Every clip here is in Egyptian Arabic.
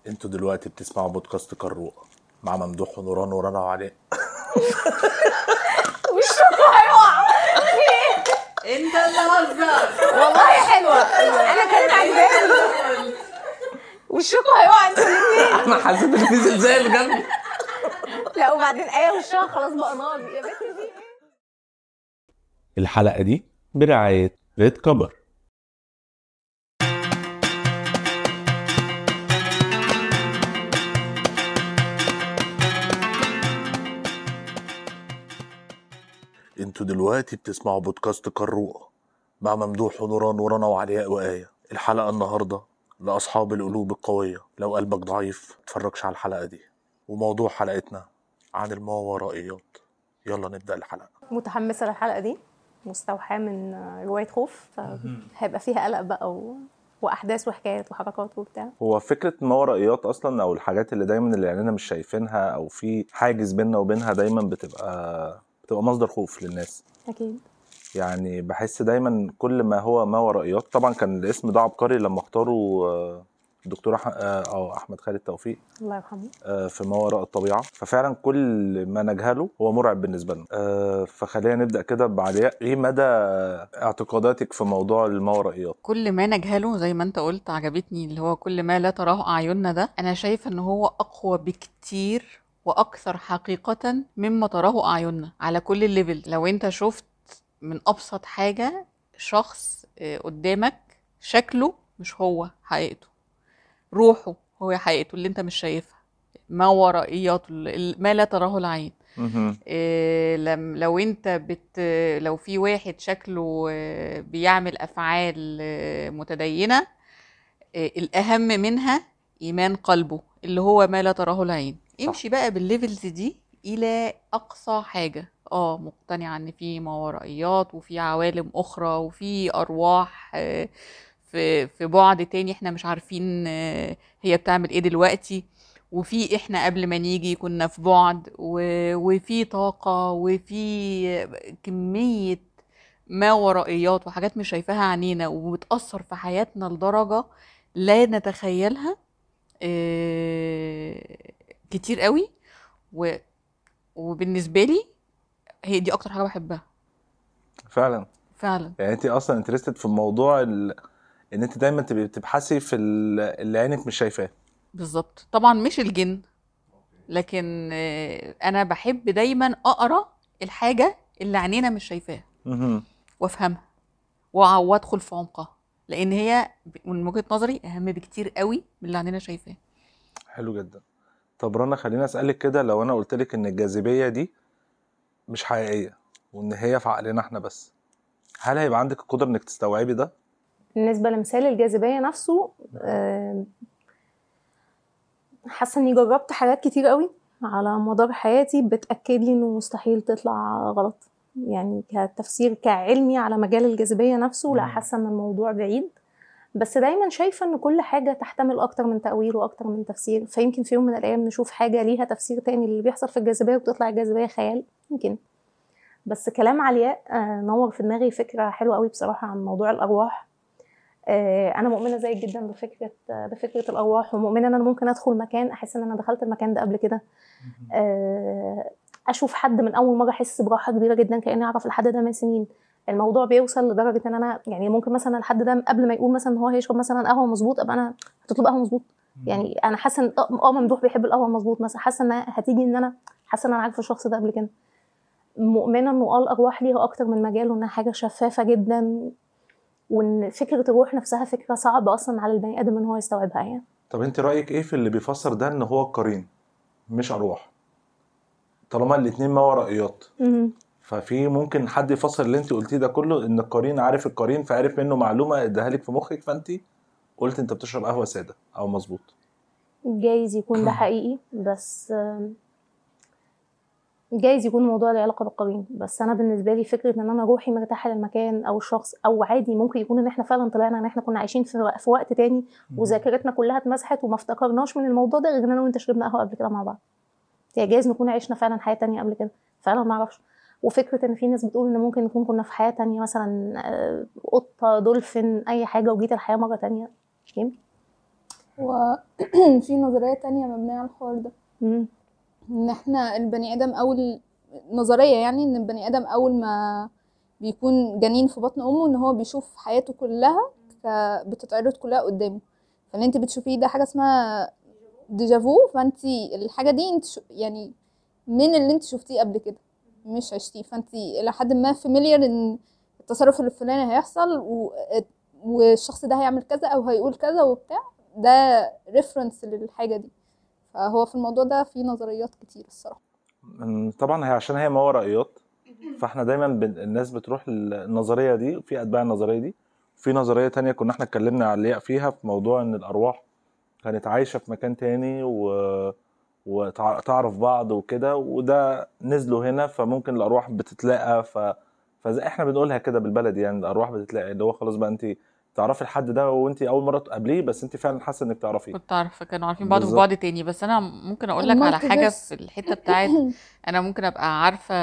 انتوا دلوقتي بتسمعوا بودكاست كروق مع ممدوح ونوران ورنا وعلاء وشكوا هيقع انت اللي هزر والله حلوه انا كانت عجباني وشكوا هيقع انتوا الاثنين انا حسيت ان في زلزال جنبي لا وبعدين ايه وشها خلاص بقى نار يا بنت دي الحلقه دي برعايه ريد كبر انتوا دلوقتي بتسمعوا بودكاست كروق مع ممدوح ونوران ورنا وعلياء وآية الحلقة النهاردة لأصحاب القلوب القوية لو قلبك ضعيف متفرجش على الحلقة دي وموضوع حلقتنا عن الماورائيات يلا نبدأ الحلقة متحمسه للحلقه دي مستوحاه من روايه خوف فهيبقى فيها قلق بقى و... واحداث وحكايات وحركات وبتاع هو فكرة ما ورائيات أصلا أو الحاجات اللي دايما اللي عينينا مش شايفينها أو في حاجز بيننا وبينها دايما بتبقى بتبقى مصدر خوف للناس اكيد يعني بحس دايما كل ما هو ما ورائيات طبعا كان الاسم ده عبقري لما اختاروا آه، الدكتور أح- اه آه، احمد خالد توفيق الله يرحمه آه، في ما وراء الطبيعه ففعلا كل ما نجهله هو مرعب بالنسبه لنا آه، فخلينا نبدا كده بعلياء ايه مدى اعتقاداتك في موضوع الماورائيات كل ما نجهله زي ما انت قلت عجبتني اللي هو كل ما لا تراه اعيننا ده انا شايفه ان هو اقوى بكتير واكثر حقيقه مما تراه اعيننا على كل الليفل لو انت شفت من ابسط حاجه شخص آه، قدامك شكله مش هو حقيقته روحه هو حقيقته اللي انت مش شايفها ما ورائياته ال- ما لا تراه العين مهم. إيه لم لو انت بت لو في واحد شكله آه، بيعمل افعال آه، متدينه آه، الاهم منها ايمان قلبه اللي هو ما لا تراه العين صح. امشي بقى بالليفلز دي الى اقصى حاجه اه مقتنعه ان في ماورائيات وفي عوالم اخرى وفي ارواح آه، في في بعد تاني احنا مش عارفين آه، هي بتعمل ايه دلوقتي وفي احنا قبل ما نيجي كنا في بعد و- وفي طاقة وفي كمية ما ورائيات وحاجات مش شايفاها عينينا وبتأثر في حياتنا لدرجة لا نتخيلها آه، كتير قوي و وبالنسبة لي هي دي أكتر حاجة بحبها فعلا فعلا يعني انت اصلا انترستد في موضوع ال... ان انت دايما تبقي بتبحثي في ال- اللي عينك مش شايفاه بالظبط طبعا مش الجن لكن آه، أنا بحب دايما أقرأ الحاجة اللي عينينا مش شايفاها مهم. وافهمها وأع- وادخل في عمقها لان هي ب- من وجهة نظري اهم بكتير قوي من اللي عندنا شايفاه حلو جدا طب رنا خليني اسالك كده لو انا قلت لك ان الجاذبيه دي مش حقيقيه وان هي في عقلنا احنا بس هل هيبقى عندك القدره انك تستوعبي ده بالنسبه لمثال الجاذبيه نفسه آه، حاسه اني جربت حاجات كتير قوي على مدار حياتي بتاكد لي انه مستحيل تطلع غلط يعني كتفسير كعلمي على مجال الجاذبيه نفسه لا مم. حاسه ان الموضوع بعيد بس دايما شايفه ان كل حاجه تحتمل اكتر من تاويل واكتر من تفسير فيمكن في يوم من الايام نشوف حاجه ليها تفسير تاني اللي بيحصل في الجاذبيه وبتطلع الجاذبيه خيال يمكن بس كلام علياء آه، نور في دماغي فكره حلوه قوي بصراحه عن موضوع الارواح آه، انا مؤمنه زيك جدا بفكره آه، بفكره الارواح ومؤمنه ان انا ممكن ادخل مكان احس ان انا دخلت المكان ده قبل كده آه، اشوف حد من اول مره احس براحه كبيره جدا كاني اعرف الحد ده من سنين الموضوع بيوصل لدرجه ان انا يعني ممكن مثلا الحد ده قبل ما يقول مثلا ان هو هيشرب مثلا قهوه مظبوط ابقى انا هتطلب قهوه مظبوط يعني انا حاسه ان اه آه، ممدوح بيحب القهوه مظبوط مثلا حاسه ان هتيجي ان انا حاسه ان انا عارفه الشخص ده قبل كده مؤمنه انه اه الارواح ليها اكتر من مجال وانها حاجه شفافه جدا وان فكره الروح نفسها فكره صعبه اصلا على البني ادم ان هو يستوعبها يعني طب انت رايك ايه في اللي بيفسر ده ان هو القرين مش ارواح طالما الاتنين ما ورائيات مهم. ففي ممكن حد يفسر اللي انت قلتيه ده كله ان القرين عارف القرين فعرف منه معلومه اداها لك في مخك فانت قلت انت بتشرب قهوه ساده او مظبوط جايز يكون ده حقيقي بس آم، جايز يكون الموضوع له علاقه بالقرين بس انا بالنسبه لي فكره ان انا روحي مرتاحه للمكان او الشخص او عادي ممكن يكون ان احنا فعلا طلعنا ان احنا كنا عايشين في في وقت تاني وذاكرتنا كلها اتمسحت وما افتكرناش من الموضوع ده غير ان انا وانت شربنا قهوه قبل كده مع بعض يعني جايز نكون عشنا فعلا حياه تانية قبل كده فعلا ما اعرفش وفكره ان في ناس بتقول ان ممكن نكون كنا في حياه تانية مثلا آه، قطه دولفين اي حاجه وجيت الحياه مره تانية يمكن وفي نظرية تانية مبنية على الحوار ده مم. ان احنا البني ادم اول نظرية يعني ان البني ادم اول ما بيكون جنين في بطن امه ان هو بيشوف حياته كلها ك- بتتعرض كلها قدامه فاللي انت بتشوفيه ده حاجة اسمها ديجافو فانت الحاجة دي انت شو يعني من اللي انت شفتيه قبل كده مش عشتيه فانت الى حد ما فاميليار ان التصرف الفلاني هيحصل و... والشخص ده هيعمل كذا او هيقول كذا وبتاع ده ريفرنس للحاجة دي فهو في الموضوع ده في نظريات كتير الصراحة أم، طبعا هي عشان هي ما ورائيات فاحنا دايما بن... الناس بتروح للنظريه دي في اتباع النظريه دي في نظريه تانية كنا احنا اتكلمنا عليها فيها في موضوع ان الارواح كانت عايشه في مكان تاني و وتعرف بعض وكده وده نزلوا هنا فممكن الارواح بتتلاقى ف فزي احنا بنقولها كده بالبلدي يعني الارواح بتتلاقى اللي هو خلاص بقى انت تعرفي الحد ده وانت اول مره تقابليه بس انت فعلا حاسه انك تعرفيه كنت عارفه كانوا عارفين بعض بالظبط. وبعض تاني بس انا ممكن اقول لك على حاجه المالتيفيرس. في الحته بتاعت انا ممكن ابقى عارفه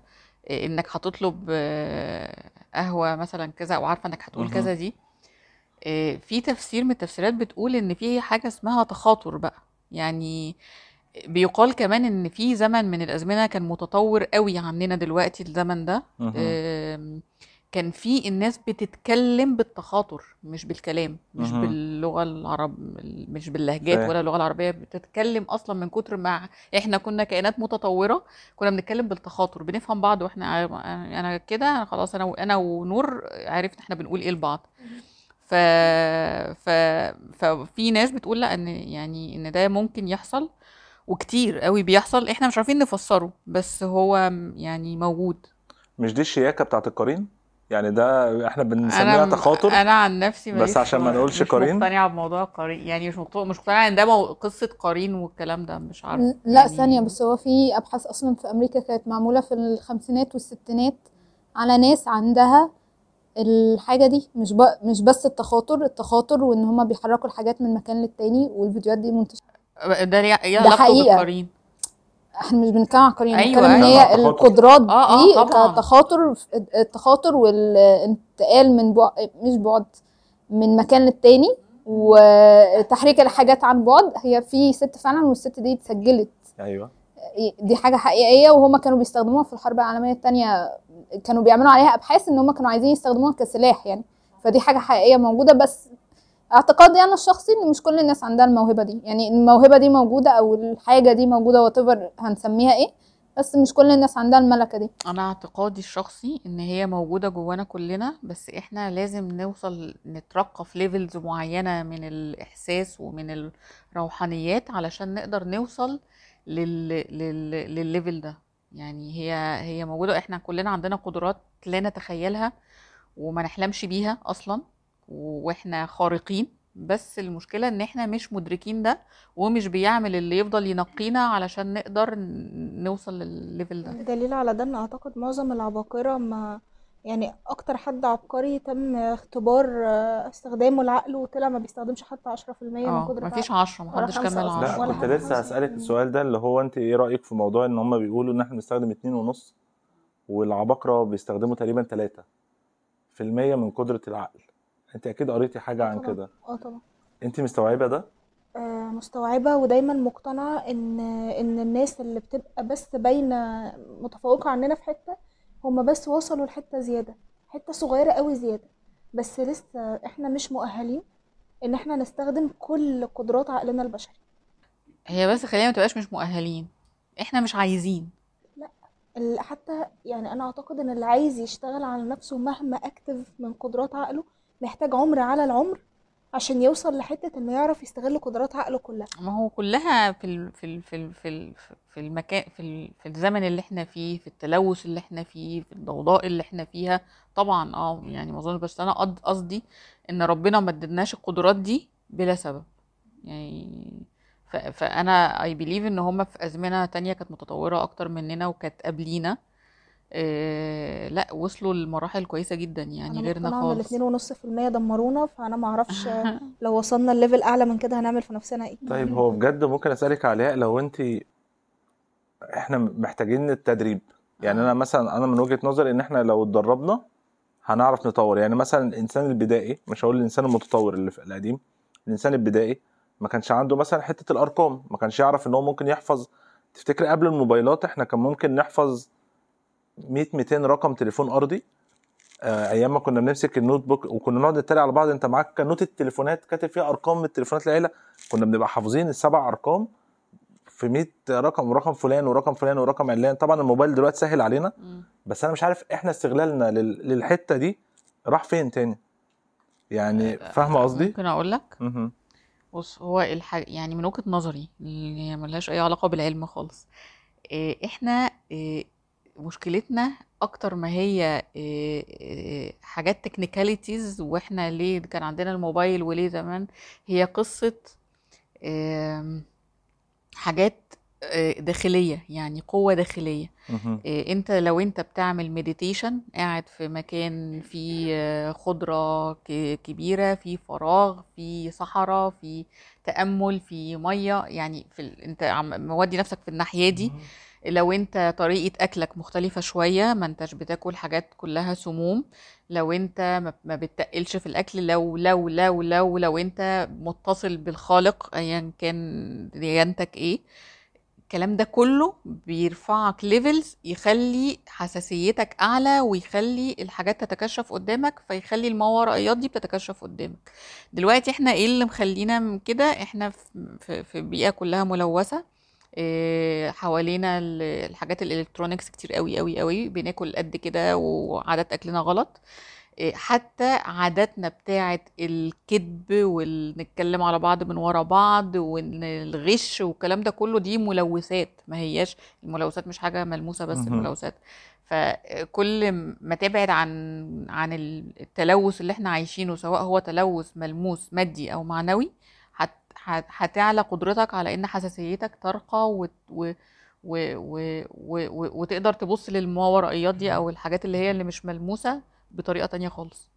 انك هتطلب آه، قهوه مثلا كذا او عارفه انك هتقول مهم. كذا دي آه، في تفسير من التفسيرات بتقول ان في حاجه اسمها تخاطر بقى يعني بيقال كمان ان في زمن من الازمنه كان متطور قوي عننا دلوقتي الزمن ده مهم. آم، كان في الناس بتتكلم بالتخاطر مش بالكلام مش مهم. باللغه العرب مش باللهجات فاهم. ولا اللغه العربيه بتتكلم اصلا من كتر ما احنا كنا كائنات متطوره كنا بنتكلم بالتخاطر بنفهم بعض واحنا ع- انا كده أنا خلاص انا انا ونور عرفنا احنا بنقول ايه لبعض ف... ف... ففي ناس بتقول لا ان يعني ان ده ممكن يحصل وكتير قوي بيحصل احنا مش عارفين نفسره بس هو يعني موجود مش دي الشياكه بتاعت القرين يعني ده احنا بنسميها تخاطر انا عن نفسي بس ماليش- عشان ما نقولش مش قرين؟ مقتنعه بموضوع قرين يعني مش مقتنعه مش مقتنعه ان ده مو- قصه قرين والكلام ده مش عارفه لا يعني ثانية بس هو في أبحاث أصلا في أمريكا كانت معمولة في الخمسينات والستينات على ناس عندها الحاجة دي مش ب... مش بس التخاطر التخاطر وإن هما بيحركوا الحاجات من مكان للتاني والفيديوهات دي منتشرة ده ليه ايه ده علاقته حقيقة. بالقرين احنا مش بنتكلم عن قرين أيوة، بنتكلم ان أيوة. هي تخاطر. القدرات دي آه، آه، طبعاً. كتخاطر التخاطر والانتقال من بعد مش بعد من مكان للتاني وتحريك الحاجات عن بعد هي في ست فعلا والست دي اتسجلت ايوه دي حاجة حقيقية وهما كانوا بيستخدموها في الحرب العالمية التانية كانوا بيعملوا عليها أبحاث إن هما كانوا عايزين يستخدموها كسلاح يعني فدي حاجة حقيقية موجودة بس اعتقادي أنا الشخصي إن مش كل الناس عندها الموهبة دي يعني الموهبة دي موجودة أو الحاجة دي موجودة whatever هنسميها إيه بس مش كل الناس عندها الملكة دي انا اعتقادي الشخصي ان هي موجوده جوانا كلنا بس احنا لازم نوصل نترقى في ليفلز معينه من الاحساس ومن الروحانيات علشان نقدر نوصل لل... لل... للليفل ده يعني هي هي موجوده احنا كلنا عندنا قدرات لا نتخيلها وما نحلمش بيها اصلا واحنا خارقين بس المشكله ان احنا مش مدركين ده ومش بيعمل اللي يفضل ينقينا علشان نقدر ن- نوصل للليفل ده دليل على ده ان اعتقد معظم العباقرة ما يعني اكتر حد عبقري تم اختبار آه، استخدامه العقل وطلع ما بيستخدمش حتى 10% من اه قدرة مفيش عقله عشرة ولا محدش خمسة كمل أصلاً. لا عشرة ولا كنت حاجة لسه خالص. هسألك السؤال ده اللي هو انت ايه رأيك في موضوع ان هم بيقولوا ان احنا بنستخدم اتنين ونص والعباقرة بيستخدموا تقريبا تلاتة في المية من قدرة العقل انت اكيد قريتي حاجة آه عن طبعاً. كده اه طبعا انت مستوعبة ده آه، مستوعبة ودايما مقتنعة ان ان الناس اللي بتبقى بس باينة متفوقة عننا في حتة هما بس وصلوا لحتة زيادة حتة صغيرة قوي زيادة بس لسه احنا مش مؤهلين ان احنا نستخدم كل قدرات عقلنا البشري هي بس خلينا متبقاش مش مؤهلين احنا مش عايزين ال- حتى يعني انا اعتقد ان اللي عايز يشتغل على نفسه مهما اكتف من قدرات عقله محتاج عمر على العمر عشان يوصل لحتة انه يعرف يستغل قدرات عقله كلها ما هو كلها في ال في ال في ال في ال في المكان في ال في الزمن اللي احنا فيه في التلوث اللي احنا فيه في الضوضاء اللي احنا فيها طبعا اه يعني ما اظنش بس انا قصد- قصدي ان ربنا ما ادناش القدرات دي بلا سبب يعني ف- فانا اي بليف ان هم في ازمنه تانية كانت متطوره اكتر مننا وكانت قبلينا إيه لا وصلوا لمراحل كويسه جدا يعني انا غيرنا مقتنعة ان خالص الاتنين ونص في المية دمرونا فانا معرفش لو وصلنا الليفل اعلى من كده هنعمل في نفسنا ايه طيب هو بجد ممكن اسالك عليها لو انت احنا محتاجين التدريب يعني انا مثلا انا من وجهة نظري ان احنا لو اتدربنا هنعرف نطور يعني مثلا الانسان البدائي مش هقول الانسان المتطور اللي في القديم الانسان البدائي ما كانش عنده مثلا حته الارقام ما كانش يعرف ان هو ممكن يحفظ تفتكر قبل الموبايلات احنا كان ممكن نحفظ 100 200 رقم تليفون ارضي آه، ايام ما كنا بنمسك النوت بوك وكنا نقعد نتريق على بعض انت معاك كان نوت التليفونات كاتب فيها ارقام من تليفونات العيله كنا بنبقى حافظين السبع ارقام في 100 رقم ورقم فلان ورقم فلان ورقم علان طبعا الموبايل دلوقتي سهل علينا مم. بس انا مش عارف احنا استغلالنا لل- للحته دي راح فين تاني يعني فاهمه قصدي ممكن اقول لك مهم. بص هو الح... يعني من وجهة نظري اللي هي ملهاش اي علاقة بالعلم خالص إيه، احنا إيه، مشكلتنا اكتر ما هي إيه، إيه، حاجات تكنيكاليتيز واحنا ليه كان عندنا الموبايل وليه زمان هي قصة إيه، حاجات إيه، داخلية يعني قوة داخلية مهم. إيه، انت لو انت بتعمل مديتيشن قاعد في مكان فيه آه، خضرة ك- كبيرة فيه فراغ فيه صحراء فيه تأمل فيه مية يعني في ال... انت عم مودي نفسك في الناحية دي لو انت طريقة اكلك مختلفة شوية ما انتش بتاكل حاجات كلها سموم لو انت ما- ما بتتقلش في الاكل لو لو لو لو لو انت متصل بالخالق ايا كان ديانتك ايه الكلام ده كله بيرفعك ليفلز يخلي حساسيتك اعلى ويخلي الحاجات تتكشف قدامك فيخلي الماورائيات دي بتتكشف قدامك دلوقتي احنا ايه اللي مخلينا م- كده احنا في- في في بيئة كلها ملوثة إيه، حوالينا ال- الحاجات الالكترونيكس كتير قوي قوي قوي بناكل قد كده وعادات اكلنا غلط إيه، حتى عاداتنا بتاعت الكذب ونتكلم على بعض من ورا بعض والغش والكلام ده كله دي ملوثات ما هياش الملوثات مش حاجة ملموسة بس مهم. الملوثات فكل ما تبعد عن عن التلوث اللي احنا عايشينه سواء هو تلوث ملموس مادي او معنوي هت هت- هتعلى قدرتك على ان حساسيتك ترقى وت و و و و و وتقدر تبص للماورائيات دي او الحاجات اللي هي اللي مش ملموسة بطريقة تانية خالص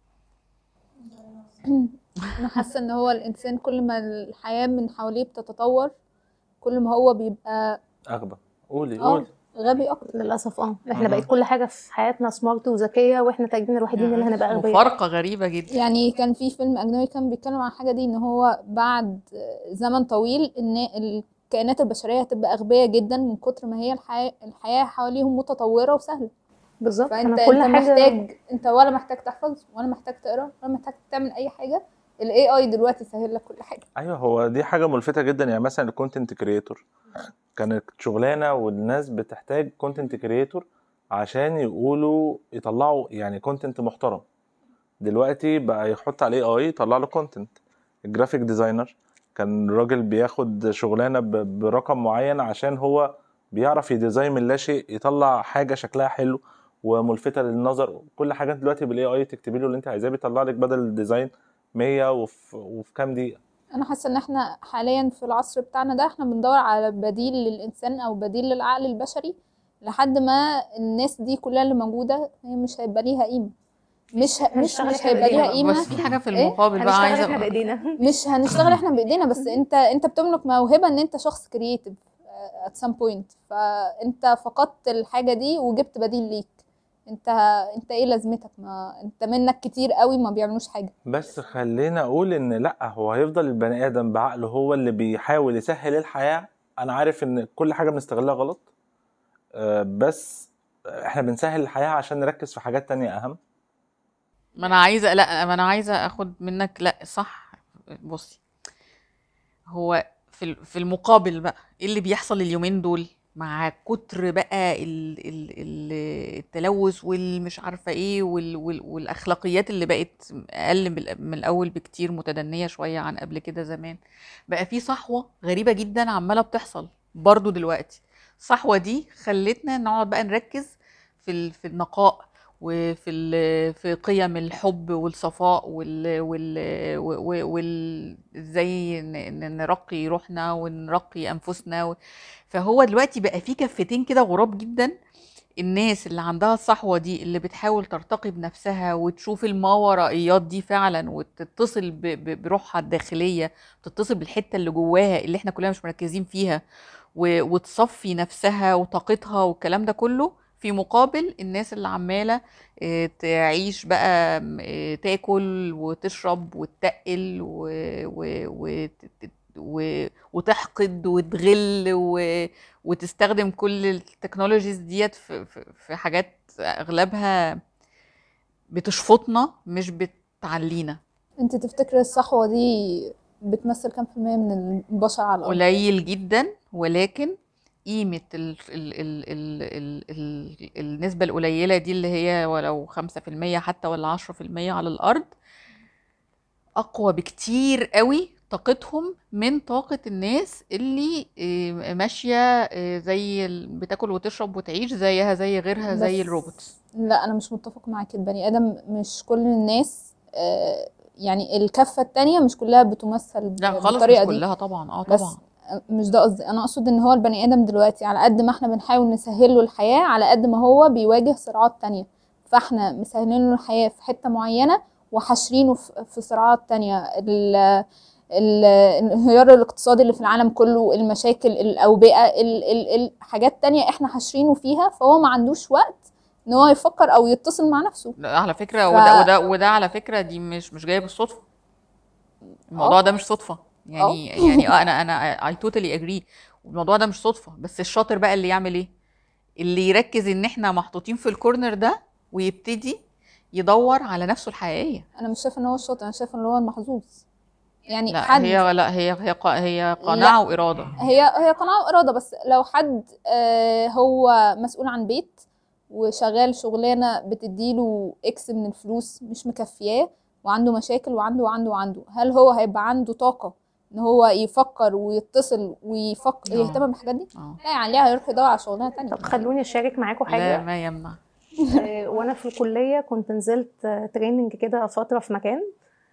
انا حاسه ان هو الانسان كل ما الحياه من حواليه بتتطور كل ما هو بيبقى اغبى قولي اه قولي غبي اكتر للاسف اه احنا مهم. بقت كل حاجه في حياتنا سمارت وذكيه واحنا تقريبا الوحيدين اللي هنبقى اغبياء مفارقة غريبة جدا يعني كان في فيلم اجنبي كان بيتكلم عن الحاجه دي ان هو بعد زمن طويل ان الكائنات البشريه هتبقى اغبياء جدا من كتر ما هي الحياه الحياه حواليهم متطوره وسهله بالظبط فانت احنا كل انت حاجه محتاج انت ولا محتاج تحفظ ولا محتاج تقرا ولا محتاج تعمل اي حاجه الاي اي دلوقتي سهل لك كل حاجه ايوه هو دي حاجه ملفته جدا يعني مثلا الكونتنت كريتور كانت شغلانه والناس بتحتاج كونتنت كريتور عشان يقولوا يطلعوا يعني كونتنت محترم دلوقتي بقى يحط عليه اي يطلع له كونتنت الجرافيك ديزاينر كان راجل بياخد شغلانه ب- برقم معين عشان هو بيعرف يديزاين من لا شيء يطلع حاجه شكلها حلو وملفته للنظر كل حاجات دلوقتي بالاي اي تكتبي له اللي انت عايزاه بيطلع لك بدل الديزاين 100 وفي وفي كام دقيقه انا حاسه ان احنا حاليا في العصر بتاعنا ده احنا بندور على بديل للانسان او بديل للعقل البشري لحد ما الناس دي كلها اللي موجوده هي مش هيبقى ليها قيمه مش ه... مش هنشتغل مش احنا هيبقى ليها بإيدينا. قيمه بس في حاجة في إيه؟ المقابل بقى هنشتغل عايزة احنا بايدينا مش هنشتغل احنا بايدينا بس انت انت بتملك موهبه ان انت شخص كرييتيف at some point فانت فقدت الحاجه دي وجبت بديل ليك انت انت ايه لازمتك ما انت منك كتير قوي ما بيعملوش حاجه بس خلينا اقول ان لا هو هيفضل البني ادم بعقله هو اللي بيحاول يسهل الحياه انا عارف ان كل حاجه بنستغلها غلط آه، بس احنا بنسهل الحياه عشان نركز في حاجات تانية اهم ما انا عايزه لا ما انا عايزه اخد منك لا صح بصي هو في ال- في المقابل بقى ايه اللي بيحصل اليومين دول مع كتر بقى ال ال ال التلوث والمش عارفه ايه وال وال والاخلاقيات اللي بقت اقل بال- من الاول بكتير متدنيه شويه عن قبل كده زمان بقى في صحوه غريبه جدا عماله بتحصل برضو دلوقتي الصحوه دي خلتنا نقعد بقى نركز في ال- في النقاء وفي ال- في قيم الحب والصفاء وال وال و- و- وال ازاي ن- ن- نرقي روحنا ونرقي انفسنا و- فهو دلوقتي بقى في كفتين كده غراب جدا الناس اللي عندها الصحوة دي اللي بتحاول ترتقي بنفسها وتشوف الماورائيات دي فعلا وتتصل ب- ب- بروحها الداخلية تتصل بالحتة اللي جواها اللي احنا كلنا مش مركزين فيها و- وتصفي نفسها وطاقتها والكلام ده كله في مقابل الناس اللي عمالة آه، تعيش بقى م- آه، تاكل وتشرب وتتقل و... وتحقد وتغل و... وتستخدم كل التكنولوجيز ديت في... في... في حاجات اغلبها بتشفطنا مش بتعلينا انت تفتكري الصحوة دي بتمثل كام في المية من البشر على الأرض؟ قليل جدا ولكن قيمة ال ال ال ال ال ال النسبة القليلة دي اللي هي ولو خمسة في المية حتى ولا عشرة في المية على الأرض أقوى بكتير قوي طاقتهم من طاقة الناس اللي آه، ماشية آه، زي ال- بتاكل وتشرب وتعيش زيها زي غيرها زي بس- الروبوتس لا أنا مش متفق معاك البني آدم مش كل الناس آه، يعني الكفة التانية مش كلها بتمثل ب- لا خالص مش بالطريقة دي كلها طبعا اه بس طبعا مش ده قصدي انا اقصد ان هو البني ادم دلوقتي على قد ما احنا بنحاول نسهل له الحياه على قد ما هو بيواجه صراعات تانية فاحنا مسهلين له الحياه في حته معينه وحاشرينه في في صراعات تانية ال ال- الانهيار الاقتصادي اللي في العالم كله المشاكل الاوبئه ال- ال- الحاجات تانية احنا حاشرينه فيها فهو ما عندوش وقت ان هو يفكر او يتصل مع نفسه لا، على فكرة ف- وده وده وده على فكرة دي مش مش جاية بالصدفة الموضوع اه ده مش صدفة يعني يعني اه انا انا I totally agree الموضوع ده مش صدفة بس الشاطر بقى اللي يعمل ايه اللي يركز ان احنا محطوطين في الكورنر ده ويبتدي يدور على نفسه الحقيقية انا مش شايفه ان هو الشاطر انا شايفه ان هو المحظوظ يعني لا حد هي لا هي هي قا- هي قناعة وإرادة هي هي قناعة وإرادة بس لو حد آه، هو مسؤول عن بيت وشغال شغلانة بتديله إكس من الفلوس مش مكفياه وعنده مشاكل وعنده وعنده وعنده هل هو هيبقى عنده طاقة إن هو يفكر ويتصل ويفكر آه. يهتم بالحاجات دي؟ اه لا يعني ليه هيروح يدور على شغلانة تانية طب خلوني اشارك معاكم لا حاجه ما يمنع آه، وانا في الكليه كنت نزلت آه، تريننج كده فتره في مكان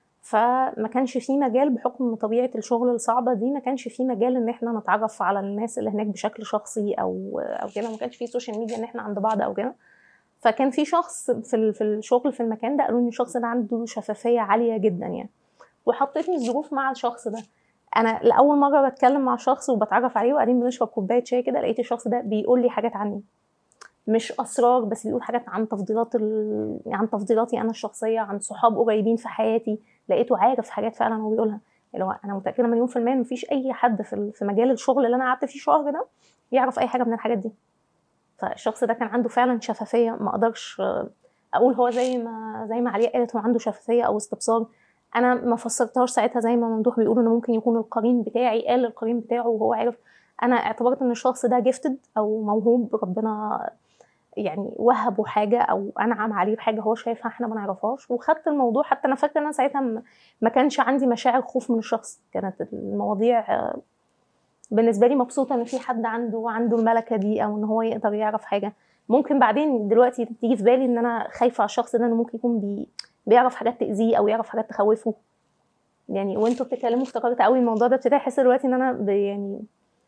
فما كانش في مجال بحكم طبيعه الشغل الصعبه دي ما كانش في مجال ان احنا نتعرف على الناس اللي هناك بشكل شخصي او او كده ما كانش في سوشيال ميديا ان احنا عند بعض او كده فكان في شخص في ال- في الشغل في المكان ده قالوا ان الشخص ده عنده شفافيه عاليه جدا يعني وحطيتني الظروف مع الشخص ده انا لاول مره بتكلم مع شخص وبتعرف عليه وقاعدين بنشرب كوبايه شاي كده لقيت الشخص ده بيقول لي حاجات عني مش اسرار بس بيقول حاجات عن تفضيلات ال... عن تفضيلاتي انا الشخصيه عن صحاب قريبين في حياتي لقيته عارف حاجات فعلا هو بيقولها اللي هو انا متاكده مليون في الميه ان مفيش اي حد في ال- في مجال الشغل اللي انا قعدت فيه شهر ده يعرف اي حاجه من الحاجات دي فالشخص ده كان عنده فعلا شفافيه ما اقدرش آه، اقول هو زي ما زي ما علياء قالت هو عنده شفافيه او استبصار انا ما فسرتهاش ساعتها زي ما ممدوح بيقول انه ممكن يكون القرين بتاعي قال القرين بتاعه وهو عارف انا اعتبرت ان الشخص ده جيفتد او موهوب ربنا يعني وهبه حاجه او انعم عليه بحاجه هو شايفها احنا ما نعرفهاش وخدت الموضوع حتى انا فاكره ان انا ساعتها م- ما كانش عندي مشاعر خوف من الشخص كانت المواضيع آه، بالنسبه لي مبسوطه ان في حد عنده عنده الملكه دي او ان هو يقدر يعرف حاجه ممكن بعدين دلوقتي تيجي في بالي ان انا خايفه على الشخص ده انه ممكن يكون بي بيعرف حاجات تاذيه او يعرف حاجات تخوفه يعني وانتوا بتتكلموا افتكرت قوي الموضوع ده ابتديت احس دلوقتي ان انا ب- يعني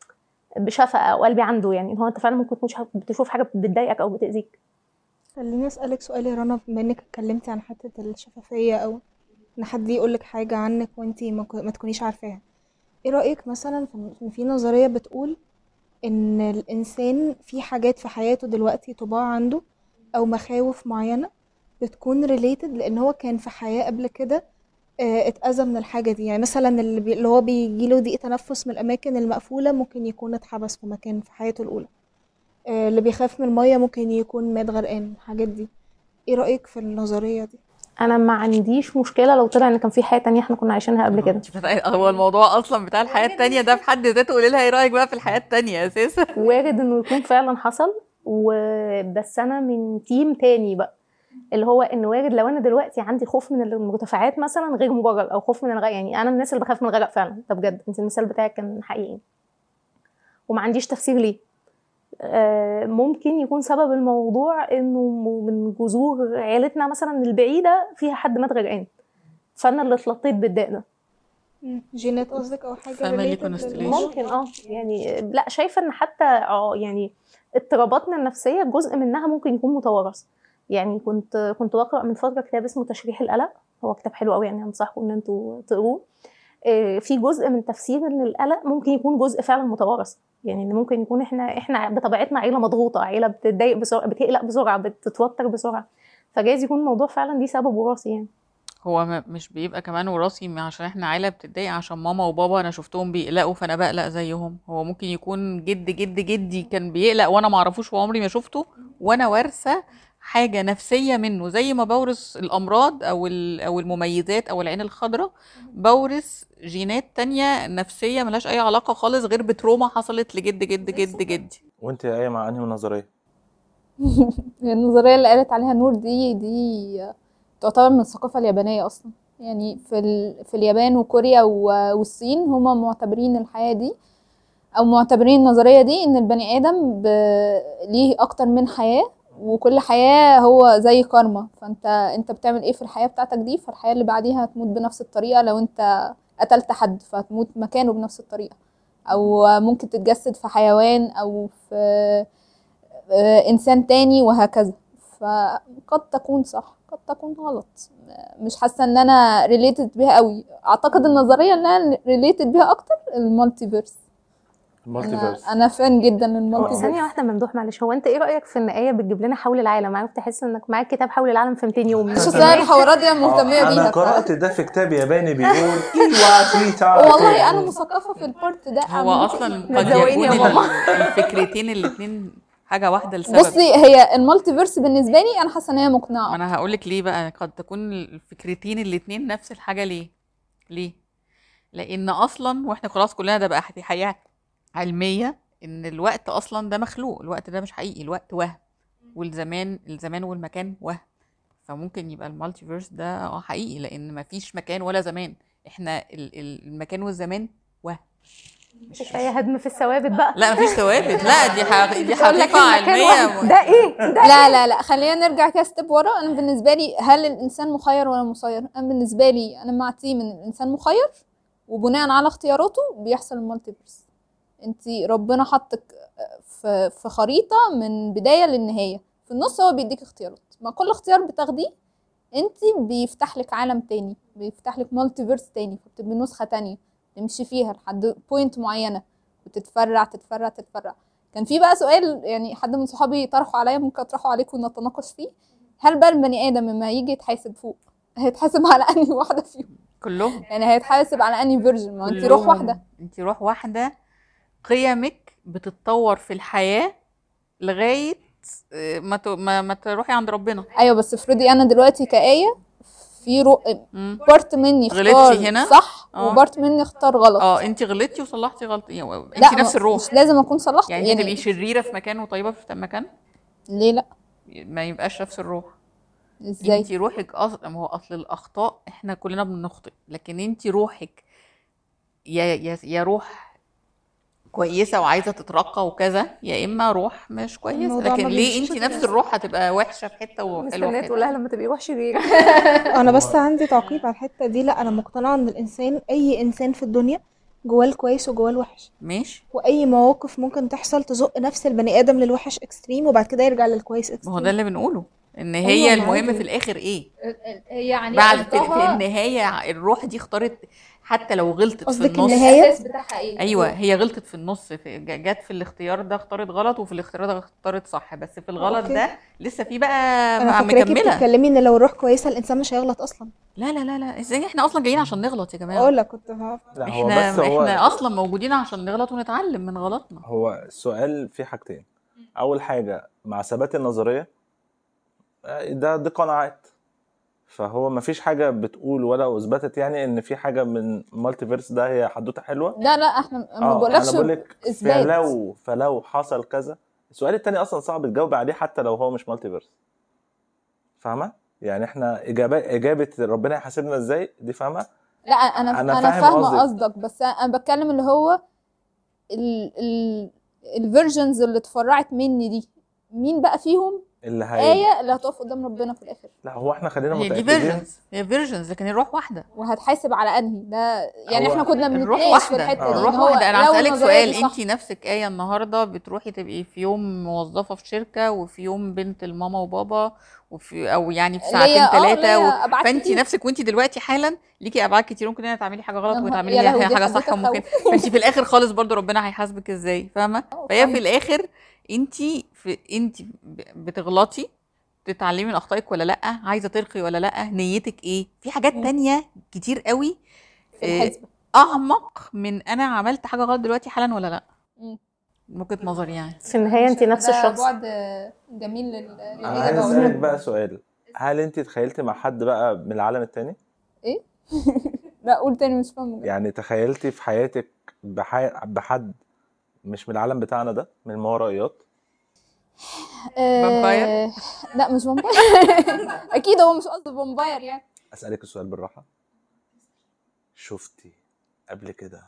بشفقه وقلبي عنده يعني ان هو انت فعلا ممكن تكون شايف- بتشوف حاجه بتضايقك او بتاذيك خليني اسالك سؤال يا رنا بما انك اتكلمتي عن حته الشفافيه او ان حد يقولك حاجه عنك وانتي ما, كو- ما تكونيش عارفاها ايه رايك مثلا في إن في نظريه بتقول ان الانسان في حاجات في حياته دلوقتي طباع عنده او مخاوف معينه بتكون ريليتد لان هو كان في حياه قبل كده آه، اتأذى من الحاجة دي يعني مثلا اللي, بي... اللي هو بيجيله ضيق تنفس من الأماكن المقفولة ممكن يكون اتحبس في مكان في حياته الأولى آه، اللي بيخاف من المية ممكن يكون مات غرقان الحاجات دي ايه رأيك في النظرية دي؟ انا ما عنديش مشكله لو طلع ان كان في حياه تانية احنا كنا عايشينها قبل كده انت فاهمة؟ هو الموضوع اصلا بتاع الحياه التانية ده في حد ذاته قولي لها ايه رايك بقى في الحياه التانية اساسا وارد انه يكون فعلا حصل وبس انا من تيم تاني بقى اللي هو ان وارد لو انا دلوقتي عندي خوف من المرتفعات مثلا غير مبرر او خوف من الغرق يعني انا من الناس اللي بخاف من الغرق فعلا ده بجد انت المثال بتاعك كان حقيقي وما عنديش تفسير ليه آه، ممكن يكون سبب الموضوع انه م- من جذور عيلتنا مثلا البعيده فيها حد مات غرقان فانا اللي اتلطيت بالداء ده جينات قصدك او حاجة Family related constellation. للموضوع؟ ممكن اه يعني لا شايفه ان حتى اه يعني اضطراباتنا النفسيه جزء منها ممكن يكون متوارث يعني كنت كنت بقرا من فتره كتاب اسمه تشريح القلق هو كتاب حلو قوي يعني انصحكم ان انتوا تقروه آه، في جزء من تفسير ان القلق ممكن يكون جزء فعلا متوارث يعني ان ممكن يكون احنا احنا بطبيعتنا عيله مضغوطه عيله بتتضايق بسرعه بتقلق بسرعه بتتوتر بسرعه فجايز يكون الموضوع فعلا دي سبب وراثي يعني هو م- مش بيبقى كمان وراثي م- عشان احنا عيلة بتتضايق عشان ماما وبابا انا شفتهم بيقلقوا فانا بقلق زيهم هو ممكن يكون جد جد جدي كان بيقلق وانا ما اعرفوش وعمري ما شفته وانا وارثة حاجة نفسية منه زي ما بورث الامراض او ال- او المميزات او العين الخضراء بورث جينات تانية نفسية ملهاش اي علاقة خالص غير بتروما حصلت لجد جد جد جدي وانت يا ايه مع انهي نظريه النظرية اللي قالت عليها نور دي دي تعتبر من الثقافة اليابانية أصلا يعني في ال... في اليابان وكوريا و- والصين هما معتبرين الحياة دي أو معتبرين النظرية دي إن البني آدم ب... ليه أكتر من حياة وكل حياة هو زي كارما فأنت أنت بتعمل إيه في الحياة بتاعتك دي فالحياة اللي بعديها هتموت بنفس الطريقة لو أنت قتلت حد فهتموت مكانه بنفس الطريقة أو ممكن تتجسد في حيوان أو في آه، انسان تاني وهكذا فقد تكون صح قد تكون غلط مش حاسه ان انا ريليتد بيها قوي اعتقد النظريه اللي انا ريليتد بيها اكتر المالتيفيرس المالتي انا فيرس انا فان جدا ثانية للمالتيفيرس واحدة ممدوح معلش هو انت ايه رأيك في ان آية بتجيب لنا حول العالم عارف تحس انك معاك كتاب حول العالم في 200 يوم مش أصل الحوارات دي أنا مهتميه انا بيها قرات ده في كتاب ياباني بيقول ايوا تيتا والله انا مثقفه في البارت ده هو عامة. اصلا ما قد تزوقيني يكون يا ماما. ال- الفكرتين الاتنين حاجة واحدة لسبب بصي هي المالتيفيرس بالنسبه لي انا حاسه ان هي مقنعه انا هقولك ليه بقى قد تكون الفكرتين الاتنين نفس الحاجة ليه ليه لان اصلا واحنا خلاص كلنا ده بقى دي حقيقة علمية ان الوقت اصلا ده مخلوق الوقت ده مش حقيقي الوقت وهم والزمان الزمان والمكان وهم فممكن يبقى المالتيفيرس ده اه حقيقي لان مفيش مكان ولا زمان احنا ال- ال- المكان والزمان وهم مش كفاية هدم في الثوابت بقى لا مفيش ثوابت لا دي حق... دي تقول لك حقيقة المكان علمية واحد. ده ايه ده لا لا لا خلينا نرجع كده ستيب ورا انا بالنسبه لي هل الانسان مخير ولا مسير انا بالنسبه لي انا مع تيم ان الانسان مخير وبناء على اختياراته بيحصل المالتيفيرس انت ربنا حطك في في خريطه من بدايه للنهايه في النص هو بيديك اختيارات مع كل اختيار بتاخديه انت بيفتح لك عالم تاني بيفتح لك مالتيفيرس تاني فبتبقي نسخه تانية تمشي فيها لحد بوينت معينه وتتفرع تتفرع تتفرع كان في بقى سؤال يعني حد من صحابي طرحه عليا ممكن اطرحه عليكم ونتناقش فيه هل بقى البني ادم لما يجي يتحاسب فوق هيتحاسب على انهي واحده فيهم كلهم يعني هيتحاسب على انهي فيرجن ما انت كلهم. روح واحده انت روح واحدة قيمك بتتطور في الحياة لغاية آه، ما ت... ما, ما تروحي عند ربنا ايوه بس افرضي انا دلوقتي كآية في رو... مم. بارت مني غلطتي اختار هنا؟ صح اه. وبارت مني اختار غلط اه انت غلطتي وصلحتي غلط يعني انت لا نفس ما- الروح مش لازم اكون صلحت يعني, يعني تبقي شريرة في مكان وطيبة في مكان ليه لا ما يبقاش نفس الروح ازاي انت روحك اصلا ما هو اصل الاخطاء احنا كلنا بنخطئ لكن انت روحك يا يا يا روح كويسه وعايزه تترقى وكذا يا اما روح مش كويسه الموضوع لكن ما ليه بيمشيش انت كده. نفس الروح هتبقى وحشه في حته وحلوه مستنية في تقولها حته لما تبقي روح شريرة انا بس عندي تعقيب على الحته دي لا انا مقتنعه ان الانسان اي انسان في الدنيا جواه الكويس وجواه الوحش ماشي واي مواقف ممكن تحصل تزق نفس البني ادم للوحش اكستريم وبعد كده يرجع للكويس ما هو اكستريم ده اللي بنقوله ان أيوة، هي ما المهم عادي. في الاخر ايه يعني بعد في, في النهايه الروح دي اختارت حتى لو غلطت في قصدك النص النهاية؟ بتاعها ايه ايوه هي غلطت في النص في ج- جت في الاختيار ده اختارت غلط وفي الاختيار ده اختارت صح بس في الغلط أوكي. ده لسه في بقى انا مع- فاكراكي مكمله بتتكلمي ان لو الروح كويسه الانسان مش هيغلط اصلا لا لا لا لا ازاي احنا اصلا جايين عشان نغلط يا جماعه اقول لك كنت ه- لا هو احنا بس هو احنا اصلا موجودين عشان نغلط ونتعلم من غلطنا هو السؤال فيه حاجتين اول حاجه مع ثبات النظريه آه، ده دي قناعات فهو ما فيش حاجه بتقول ولا اثبتت يعني ان في حاجه من مالتي فيرس ده هي حدوته حلوه لا لا احنا ما اه بقولكش انا بقول لك اثبات فلو فلو حصل كذا السؤال التاني اصلا صعب تجاوب عليه حتى لو هو مش مالتي فيرس فاهمه يعني احنا اجابه اجابه ربنا يحاسبنا ازاي دي فاهمه لا انا أنا انا, فاهم فاهمه قصدك. قصدك بس انا بتكلم اللي هو ال ال الفيرجنز اللي اتفرعت مني دي مين بقى فيهم اللي هي آية اللي هتقف قدام ربنا في الآخر لا هو احنا خلينا هي دي متاكدين فيرجنز هي فيرجنز لكن الروح واحده وهتحاسب على أنهي ده يعني هو احنا كنا الروح بنتناقش في واحده الحتة دي الروح إن هو واحده انا لو هسالك النظرية سؤال دي صح انت نفسك ايه النهارده بتروحي تبقي في يوم موظفه في شركه وفي يوم بنت الماما وبابا وفي او يعني في ليا- ساعتين اه ثلاثه ليا و... أبعاد فانت كتير. نفسك وانت دلوقتي حالا ليكي ابعاد كتير ممكن انت تعملي حاجه غلط يا نهار- وتعملي يا لهوي، هي دي حاجه حدوتة صح وممكن تخوف. فانت في الاخر خالص برضو ربنا هيحاسبك ازاي فاهمه فهي في الاخر انت في انت ب- بتغلطي تتعلمي من اخطائك ولا لا عايزه ترقي ولا لا نيتك ايه في حاجات مم. تانية كتير قوي في آه، الحسبة اعمق من انا عملت حاجه غلط دلوقتي حالا ولا لا مم. من وجهه نظري يعني في النهايه انت نفس ده الشخص بعد جميل لل- انا عايز للاجابه اسالك والله. بقى سؤال هل انت تخيلتي مع حد بقى من العالم التاني لا قول تاني مش فاهمه يعني تخيلتي في حياتك بحي... بحد مش من العالم بتاعنا ده من الماورائيات فامباير؟ آه، لا مش فامباير اكيد هو مش قصده فامباير يعني اسالك السؤال بالراحه شفتي قبل كده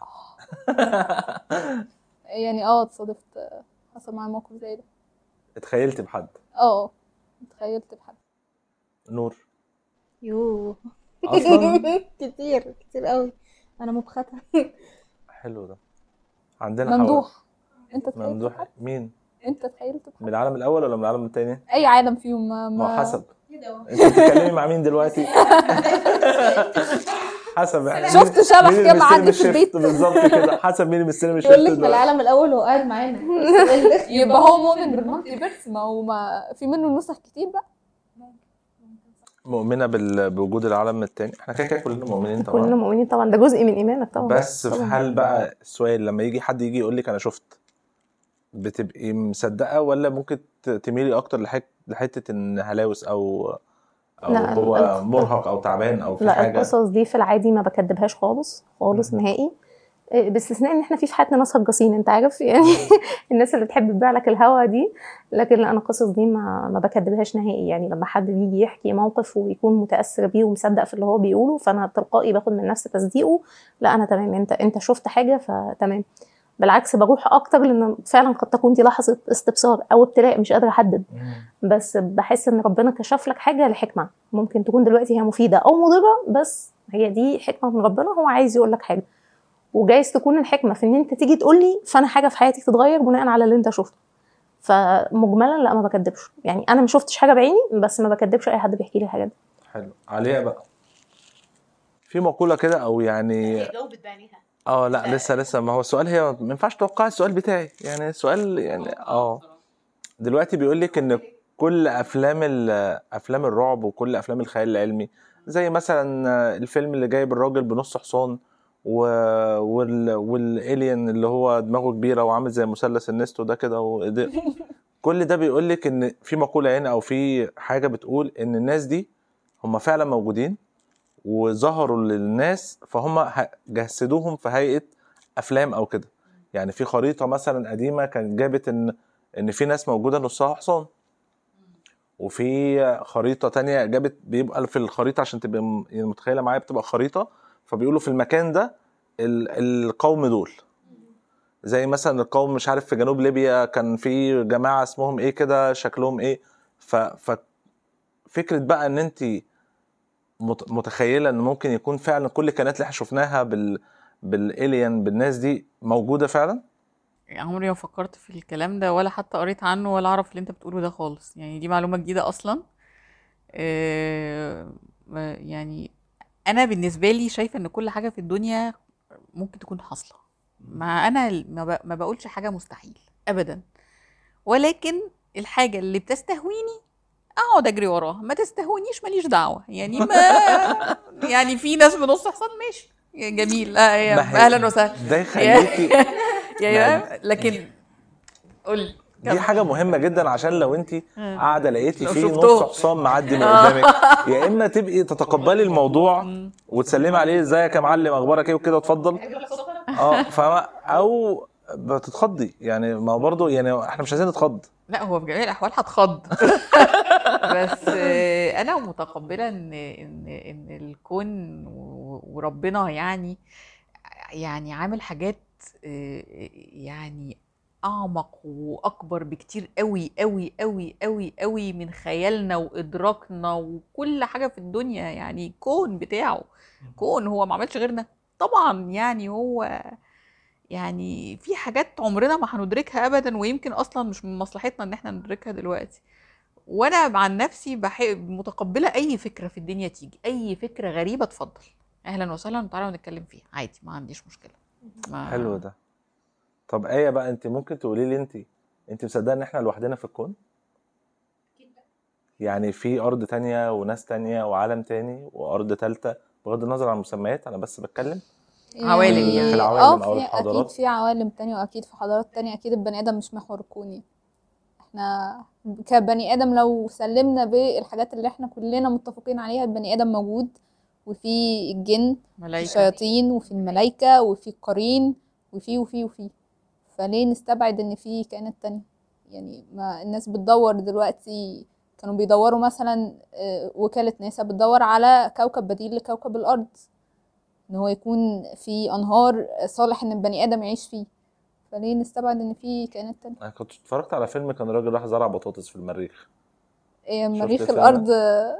يعني اه اتصادفت آه، حصل معايا موقف زي ده اتخيلتي بحد اه اتخيلت بحد نور يوه اصلا كتير كتير قوي انا مبختة حلو ده عندنا حوالي- ممدوح انت تخيلت ممدوح بحد مين انت تخيلت من بحد العالم الاول ولا من العالم التاني اي عالم فيهم ما, ما هو ما حسب انت بتتكلمي مع مين دلوقتي حسب يعني شفت مين- شبح مين كده اللي معدي مستلم في البيت؟ الشيفت بالظبط كده حسب مين اللي مستلم الشيفت يقول لك من دلوقتي. العالم الاول وهو قاعد معانا يبقى هو مؤمن بالمالتي فيرس ما هو ما في منه نسخ كتير بقى مؤمنه بال... بوجود العالم التاني احنا كده كده كلنا مؤمنين كلنا طبعا مؤمنين طبعا ده جزء من ايمانك طبعا بس في طبعاً. هل بقى السؤال لما يجي حد يجي يقول لك انا شفت بتبقي مصدقه ولا ممكن ت- تميلي اكتر لحت... لحته ان هلاوس او او لا، هو ال- مرهق او تعبان او في لا حاجه القصص دي في العادي ما بكدبهاش خالص خالص نهائي إيه، باستثناء ان احنا في في حياتنا ناس هجاصين انت عارف يعني الناس اللي بتحب تبيع لك الهوا دي لكن لا انا القصص دي ما ما بكدبهاش نهائي يعني لما حد بيجي يحكي موقف ويكون متاثر بيه ومصدق في اللي هو بيقوله فانا تلقائي باخد من نفس تصديقه لا انا تمام انت انت شفت حاجه فتمام بالعكس بروح اكتر لان فعلا قد تكون دي لحظه استبصار او ابتلاء مش قادره احدد مم. بس بحس ان ربنا كشف لك حاجه لحكمه ممكن تكون دلوقتي هي مفيده او مضره بس هي دي حكمه من ربنا هو عايز يقول لك حاجه وجايز تكون الحكمه في ان انت تيجي تقول لي فانا حاجه في حياتي تتغير بناء على اللي انت شفته فمجملا لا ما بكدبش يعني انا ما شفتش حاجه بعيني بس ما بكدبش اي حد بيحكي لي حاجه دي حلو عليها بقى في مقوله كده او يعني جاوبت بعينيها اه لا لسه لسه ما هو السؤال هي ما ينفعش توقع السؤال بتاعي يعني السؤال يعني اه دلوقتي بيقول لك ان كل افلام ال- افلام الرعب وكل افلام الخيال العلمي زي مثلا الفيلم اللي جايب الراجل بنص حصان و... وال... والالين اللي هو دماغه كبيره وعامل زي مثلث النستو ده كده وإيديه- كل ده بيقول لك ان في مقوله يعني او في حاجه بتقول ان الناس دي هم فعلا موجودين وظهروا للناس فهم ه- جسدوهم في هيئه افلام او كده يعني في خريطه مثلا قديمه كانت جابت ان ان في ناس موجوده نصها حصان وفي خريطه تانية جابت بيبقى في الخريطه عشان تبقى م- يعني متخيله معايا بتبقى خريطه فبيقولوا في المكان ده ال- القوم دول زي مثلا القوم مش عارف في جنوب ليبيا كان في جماعه اسمهم ايه كده شكلهم ايه ف ف فكره بقى ان انت مت- متخيله ان ممكن يكون فعلا كل الكائنات اللي احنا شفناها بال بالالين بالناس دي موجوده فعلا عمري ما فكرت في الكلام ده ولا حتى قريت عنه ولا اعرف اللي انت بتقوله ده خالص يعني دي معلومة جديدة اصلا آه، ما- يعني انا بالنسبة لي شايفة ان كل حاجة في الدنيا ممكن تكون حاصلة مع انا ال- ما ب- ما بقولش حاجة مستحيل ابدا ولكن الحاجة اللي بتستهويني اقعد اجري وراها ما تستهونيش ماليش دعوة يعني ما يعني في ناس بنص حصان ماشي جميل آه، يا- ما هي- اهلا وسهلا ده يخليكي يعني لكن قول دي حاجه مهمه جدا عشان لو انت قاعده لقيتي لو في شفتهم. نص حصان معدي من قدامك يا اما تبقي تتقبلي الموضوع وتسلمي عليه ازيك يا معلم اخبارك ايه وكده اتفضل اه فاهمه او بتتخضي يعني ما هو برضه يعني احنا مش عايزين نتخض لا هو في جميع الاحوال هتخض بس آه، انا متقبله ان ان ان الكون و- وربنا يعني يعني عامل حاجات آه، يعني اعمق واكبر بكتير قوي قوي قوي قوي قوي من خيالنا وادراكنا وكل حاجه في الدنيا يعني كون بتاعه كون هو ما عملش غيرنا طبعا يعني هو يعني في حاجات عمرنا ما هندركها ابدا ويمكن اصلا مش من مصلحتنا ان احنا ندركها دلوقتي وانا عن نفسي بحب متقبله اي فكره في الدنيا تيجي اي فكره غريبه اتفضل اهلا وسهلا تعالوا نتكلم فيها عادي ما عنديش مشكله ما حلو ده طب ايه بقى انت ممكن تقولي لي انت انت مصدقه ان احنا لوحدنا في الكون يعني في ارض تانية وناس تانية وعالم تاني وارض تالتة بغض النظر عن المسميات انا بس بتكلم عوالم يعني. في العوالم اه أو في الحضارات. اكيد في عوالم تانية واكيد في حضارات تانية اكيد البني ادم مش محور الكون يعني احنا كبني ادم لو سلمنا بالحاجات اللي احنا كلنا متفقين عليها البني ادم موجود وفي الجن في ملايكة الشياطين وفي الملائكة وفي القرين وفي وفي وفي فليه نستبعد ان في كائنات تانية يعني ما الناس بتدور دلوقتي كانوا بيدوروا مثلا آه، وكالة ناسا بتدور على كوكب بديل لكوكب الأرض ان هو يكون في أنهار صالح ان البني آدم يعيش فيه فليه نستبعد ان في كائنات تانية انا كنت اتفرجت على فيلم كان راجل راح زرع بطاطس في المريخ إيه شفت مريخ الفيلم الأرض آه،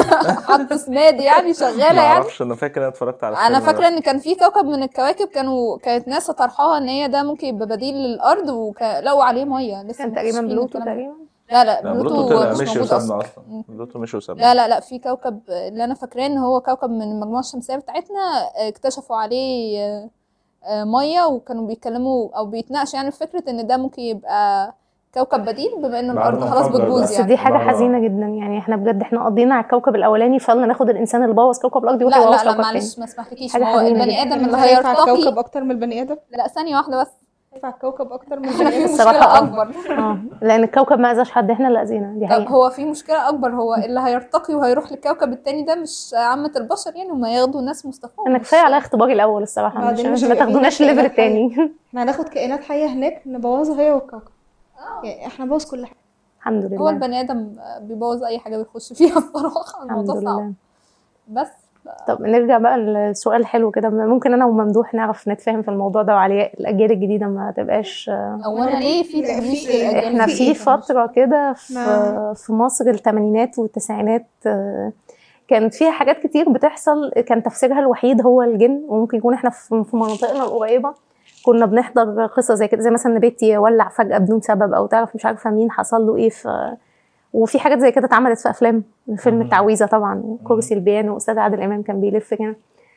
حط سماد يعني شغالة ما يعني اعرفش انا فاكر انا اتفرجت على انا الفيلم فاكره ان كان في كوكب من الكواكب كانوا كانت ناسا طرحها ان هي ده ممكن يبقى بديل للارض ولقوا عليه ميه لسه كان تقريبا مكتشفين بلوتو الكلام ده. تقريبا لا لا لا بلوتو, بلوتو طلع مش مشي موجود وسابنا اصلا اصلا مم. بلوتو مشي وسابنا لا لا لا في كوكب اللي انا فاكراه ان هو كوكب من المجموعه الشمسيه بتاعتنا اكتشفوا عليه آه، آه، ميه وكانوا بيتكلموا او بيتناقشوا يعني في فكره ان ده ممكن يبقى كوكب بديل بما ان بعد الارض ما خلاص انفجر بتبوظ بقى. بس يعني دي حاجه بعد- حزينه جدا يعني احنا بجد احنا قضينا على الكوكب الاولاني فيلا ناخد الانسان اللي بوظ كوكب الارض يروح لا يبوظ لا لا كوكب معلش تاني ما اسمحلكيش حاجة ما هو حزينة البني جدا. ادم اللي خايف على هيرتقي الكوكب اكتر من البني ادم لا ثانيه واحده بس خايف على الكوكب اكتر من احنا البني في ادم الصراحة مشكله آه. اكبر اه لان الكوكب ما اذاش حد احنا اللي اذينا دي طب حقيقه هو في مشكلة أكبر هو اللي هيرتقي وهيروح للكوكب التاني ده مش عامة البشر يعني هما ياخدوا ناس مصطفى انا كفايه على اختباري الاول الصراحه مش بعدين مش ما هيبقى تاخدوناش فينا الليفل كائنات التاني احنا هناخد كائنات حيه هناك نبوظها هي والكوكب يعني احنا نبوظ كل حاجه الحمد هو لله البني آدم بيبوظ أي حاجة بيخش فيها الصراحة الحمد الموضوع صعب لله بس طب نرجع بقى للسؤال حلو كده ممكن انا وممدوح نعرف نتفاهم في الموضوع ده وعلياء الاجيال الجديده ما تبقاش أولا ليه في لا، تمييز في إيه؟ للأجيال احنا في في إيه؟ فتره كده في ما- في مصر الثمانينات والتسعينات آه، كانت فيها حاجات كتير بتحصل كان تفسيرها الوحيد هو الجن وممكن يكون احنا في في مناطقنا القريبه كنا بنحضر قصص زي كده زي مثلا ان بيتي يولع فجاه بدون سبب او تعرف مش عارفه مين حصل له ايه في وفي حاجات زي كده اتعملت في افلام فيلم مم. التعويذه طبعا كرسي البيانو استاذ عادل امام كان بيلف كده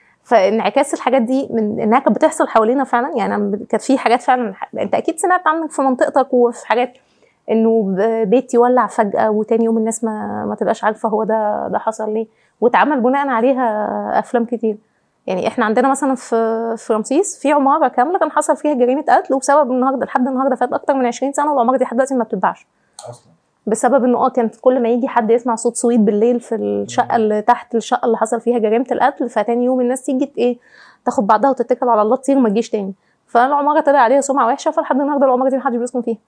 فانعكاس الحاجات دي من انها كانت بتحصل حوالينا فعلا يعني أنا كانت في حاجات فعلا انت اكيد سمعت عنك في منطقتك وفي حاجات انه ب- بيت يولع فجاه وتاني يوم الناس ما ما تبقاش عارفه هو ده ده حصل ليه واتعمل بناء عليها افلام كتير يعني احنا عندنا مثلا في في رمسيس في عماره كامله كان حصل فيها جريمه قتل وبسبب النهارده لحد النهارده فات اكتر من 20 سنه والعماره دي لحد دلوقتي ما بتتباعش اصلا بسبب انه اه كانت كل ما يجي حد يسمع صوت صويت بالليل في الشقه اللي تحت الشقه اللي حصل فيها جريمه القتل فتاني يوم الناس تيجي ت- ايه تاخد بعضها وتتكل على الله تطير ما تجيش تاني فالعماره طلع عليها سمعه وحشه فلحد النهارده العماره دي محدش بيسكن فيها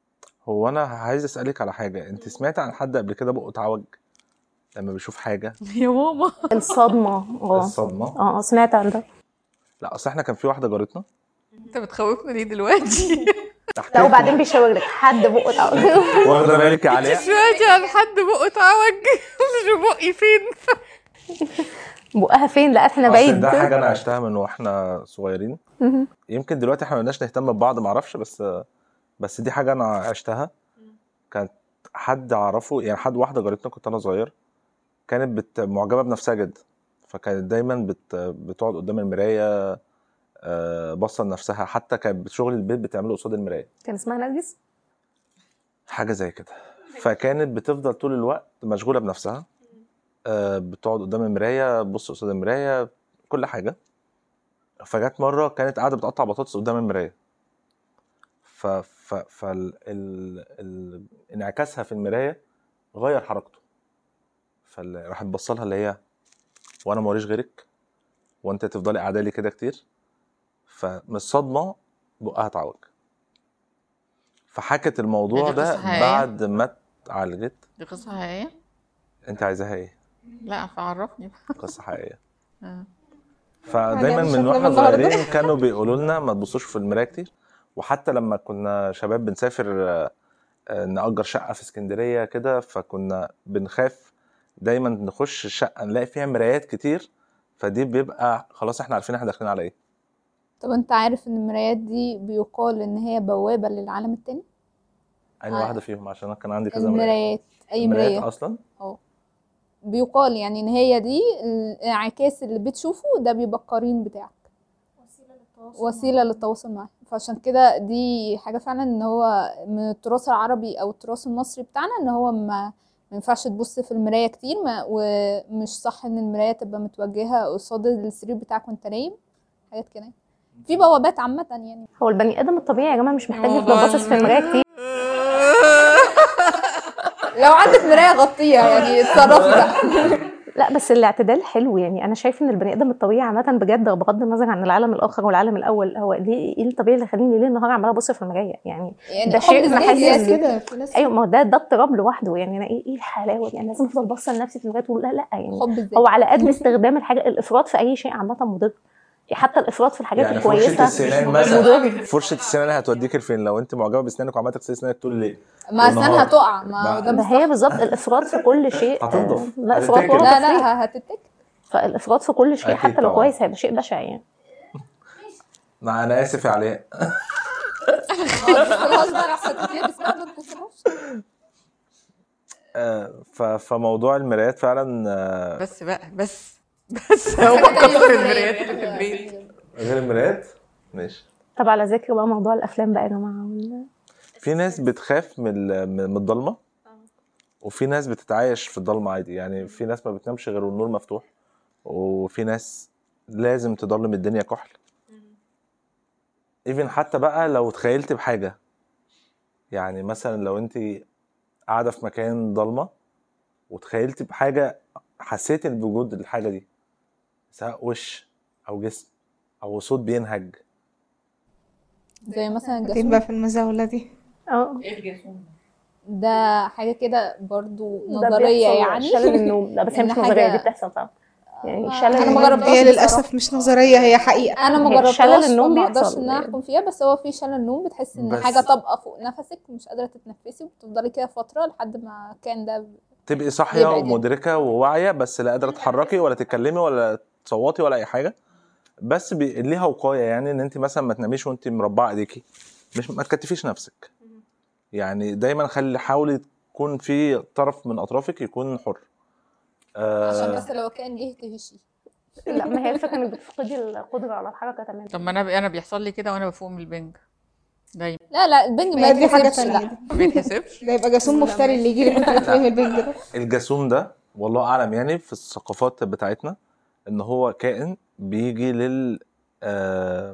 هو انا عايز اسالك على حاجه انت سمعت عن حد قبل كده بقه اتعوج لما بيشوف حاجه يا ماما الصدمه اه الصدمه اه آه، سمعت عن ده لا اصل احنا كان في واحده جارتنا انت بتخوفنا ليه دلوقتي لا وبعدين بيشاور لك حد بقه اتعوج واخده بالك عليها سمعتي عن حد بقه اتعوج شو بقي فين بقها فين لا احنا أصل بعيد ده حاجه انا عشتها من واحنا صغيرين مهم. يمكن دلوقتي احنا مبقناش نهتم ببعض معرفش بس بس دي حاجه انا عشتها كانت حد اعرفه يعني حد واحده جارتنا كنت انا صغير كانت بت معجبه بنفسها جدا فكانت دايما بت بتقعد قدام المرايه آه، باصه لنفسها حتى كانت شغل البيت بتعمله قصاد المرايه كان اسمها نرجس حاجه زي كده فكانت بتفضل طول الوقت مشغوله بنفسها آه، بتقعد قدام المرايه تبص قصاد المرايه كل حاجه فجت مره كانت قاعده بتقطع بطاطس قدام المرايه ف ف فال ال... ال... انعكاسها في المرايه غير حركته فراحت بص لها اللي هي وانا موريش غيرك وانت تفضلي قاعده لي كده كتير فمن الصدمه بقها اتعوج فحكت الموضوع هي دي قصة ده حقيقية؟ بعد ما اتعالجت دي قصة حقيقية؟ انت عايزاها ايه لا فعرفني قصه حقيقيه آه. فدايما هنعمل من شغل واحنا النهاردة. صغيرين كانوا بيقولوا لنا ما تبصوش في المرايه كتير وحتى لما كنا شباب بنسافر آه، آه، نأجر شقه في اسكندريه كده فكنا بنخاف دايما نخش الشقه نلاقي فيها مرايات كتير فدي بيبقى خلاص احنا عارفين احنا داخلين على ايه طب انت عارف ان المرايات دي بيقال ان هي بوابة للعالم التاني انهي آه. واحده فيهم عشان انا كان عندي كذا مرايه المرايات اي مرايات مراية اصلا بيقال يعني ان هي دي الانعكاس اللي بتشوفه ده بيبقى القرين بتاعك وسيلة للتواصل معاه فعشان كده دي حاجة فعلا ان هو من التراث العربي او التراث المصري بتاعنا ان هو ما ما ينفعش تبص في المرايه كتير ما ومش صح ان المرايه تبقى متوجهه قصاد السرير بتاعك وانت نايم حاجات كده في بوابات عامه يعني هو البني ادم الطبيعي يا جماعه مش محتاج يفضل موضوع باصص في المرايه كتير لو عندك مرايه غطيها يعني اتصرفي بقى لا بس الاعتدال حلو يعني انا شايف ان البني ادم الطبيعي عامه بجد بغض النظر عن العالم الاخر والعالم الاول هو ليه ايه الطبيعي اللي يخليني ليل نهار عماله ابص في المرايه يعني يعني ده حب شيء الذات محزن. يعني. كده في ناس ايوه ما هو ده ده اضطراب لوحده يعني انا ايه ايه الحلاوه دي انا لازم افضل باصه لنفسي في المرايه طول لا لا يعني حب الذات هو على قد استخدام الحاجه الافراط في اي شيء عامه مضر حتى الافراط في الحاجات يعني فرشة الكويسه السنان مضر مثلا فرشة السنان هتوديك لفين لو انت معجبة باسنانك وعمالة تغسلي اسنانك طول الليل ما والنهار. اسنانها تقع ما ما- هو ده ده مش هي بالظبط الافراط في كل شيء هتنضف. لا افراط هتتاكل. ورا لا تفريط. لا هتتك فالافراط في كل شيء أكيد حتى لو طبعاً. كويس هيبقى شيء بشع يعني ما انا اسف يا علاء خلاص بقى راح هتتك بس ما تبصلهاش آه، ف- فموضوع المرايات فعلا آه، بس بقى بس بس هو كسر المرايات اللي في البيت غير المرايات ماشي طب على ذكر بقى موضوع الافلام بقى يا جماعه وال- في ناس بتخاف من ال- من من الضلمه وفي ناس بتتعايش في الضلمه عادي يعني في ناس ما بتنامش غير والنور مفتوح وفي ناس لازم تضلم الدنيا كحل ايفن حتى بقى لو تخيلت بحاجه يعني مثلا لو انت قاعده في مكان ضلمه وتخيلت بحاجه حسيت إن بوجود الحاجه دي سواء وش او جسم او صوت بينهج زي مثلا بعدين الجاسوس بقى في المزاولة دي اه ده حاجه كده برضو ده نظريه بيحصل يعني شلل النوم لا بس هي إن مش حاجة- نظريه دي بتحصل طبعا يعني آه، شلل أنا ما النوم جربتهاش هي بصراحة. للأسف مش نظرية هي حقيقة انا ما هي جربتهاش شلل النوم فما اقدرش بيحصل ان انا يعني. احكم فيها بس هو في شلل نوم بتحسي ان بس- حاجه طابقه فوق نفسك مش قادره تتنفسي وبتفضلي كده فتره لحد ما كان ده تبقي صاحيه يبعد يعني. ومدركه وواعيه بس لا قادره تتحركي ولا تتكلمي ولا تصوتي ولا اي حاجه بس بي... ليها وقايه يعني ان انت مثلا ما تناميش وانت مربعه ايديكي مش ما تكتفيش نفسك يعني دايما خلي حاولي تكون في طرف من اطرافك يكون حر عشان آه بس لو كان جه تهشي لا ما هي الفكره انك بتفقدي القدره على الحركه تماما طب ما انا انا بيحصل لي كده وانا بفوق من البنج دايما لا لا البنج ما ما دي حاجة يتحسبش تانية لا دي. ما بيتحسبش ده يبقى جاسوم مفتري اللي يجي لك وانت بتفهم البنج ده الجاسوم ده والله اعلم يعني في الثقافات بتاعتنا ان هو كائن بيجي لل آه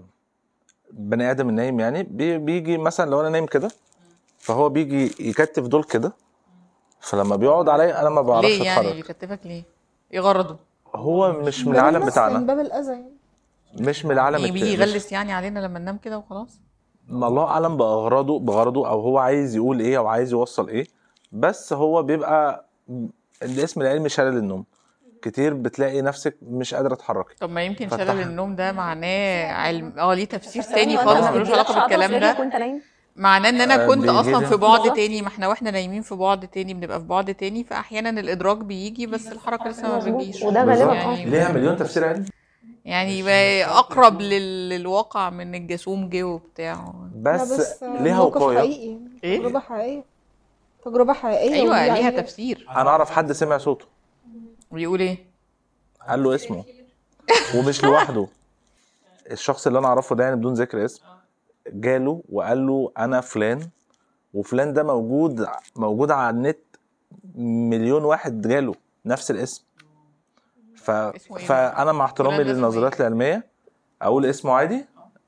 بني ادم النايم يعني بي- بيجي مثلا لو انا نايم كده فهو بيجي يكتف دول كده فلما بيقعد عليا انا ما بعرفش ليه يعني اتحرك بيكتفك ليه؟ ايه غرضه؟ هو مش من العالم بس من بتاعنا باب الأذى يعني مش من العالم يعني بيجي الت- مش- يغلس يعني علينا لما ننام كده وخلاص؟ ما الله اعلم باغراضه بغرضه او هو عايز يقول ايه او عايز يوصل ايه بس هو بيبقى الاسم العلمي شلل النوم كتير بتلاقي نفسك مش قادره تتحركي طب ما يمكن فتح. شلل النوم ده معناه علم اه ليه تفسير بس تاني هو خالص أنت ما ملوش بيجيلكش علاقه عطس بالكلام رجلك ده وانت نايم معناه ان انا آه، كنت بيجي اصلا لي- في بعد بالظبط. تاني ما احنا واحنا نايمين في بعد تاني بنبقى في بعد تاني فاحيانا الادراك بيجي بس الحركه لسه ما مظبوط. بتجيش وده غالباً يعني ليها مليون تفسير علمي يعني يبقى اقرب لل... للواقع من الجاسوم جه وبتاع لا بس آه، ليها موقف وقايه حقيقي يعني. إيه؟ تجربة حقيقية تجربة حقيقية ايوه ودي ليها يعني- تفسير انا اعرف حد سمع صوته بيقول ايه قال له اسمه ومش لوحده الشخص اللي انا اعرفه ده يعني بدون ذكر اسم جاله وقال له انا فلان وفلان ده موجود موجود على النت مليون واحد جاله نفس الاسم ف... اسمه إيه فانا مع احترامي فلان ده اسمه للنظريات العلميه اقول اسمه عادي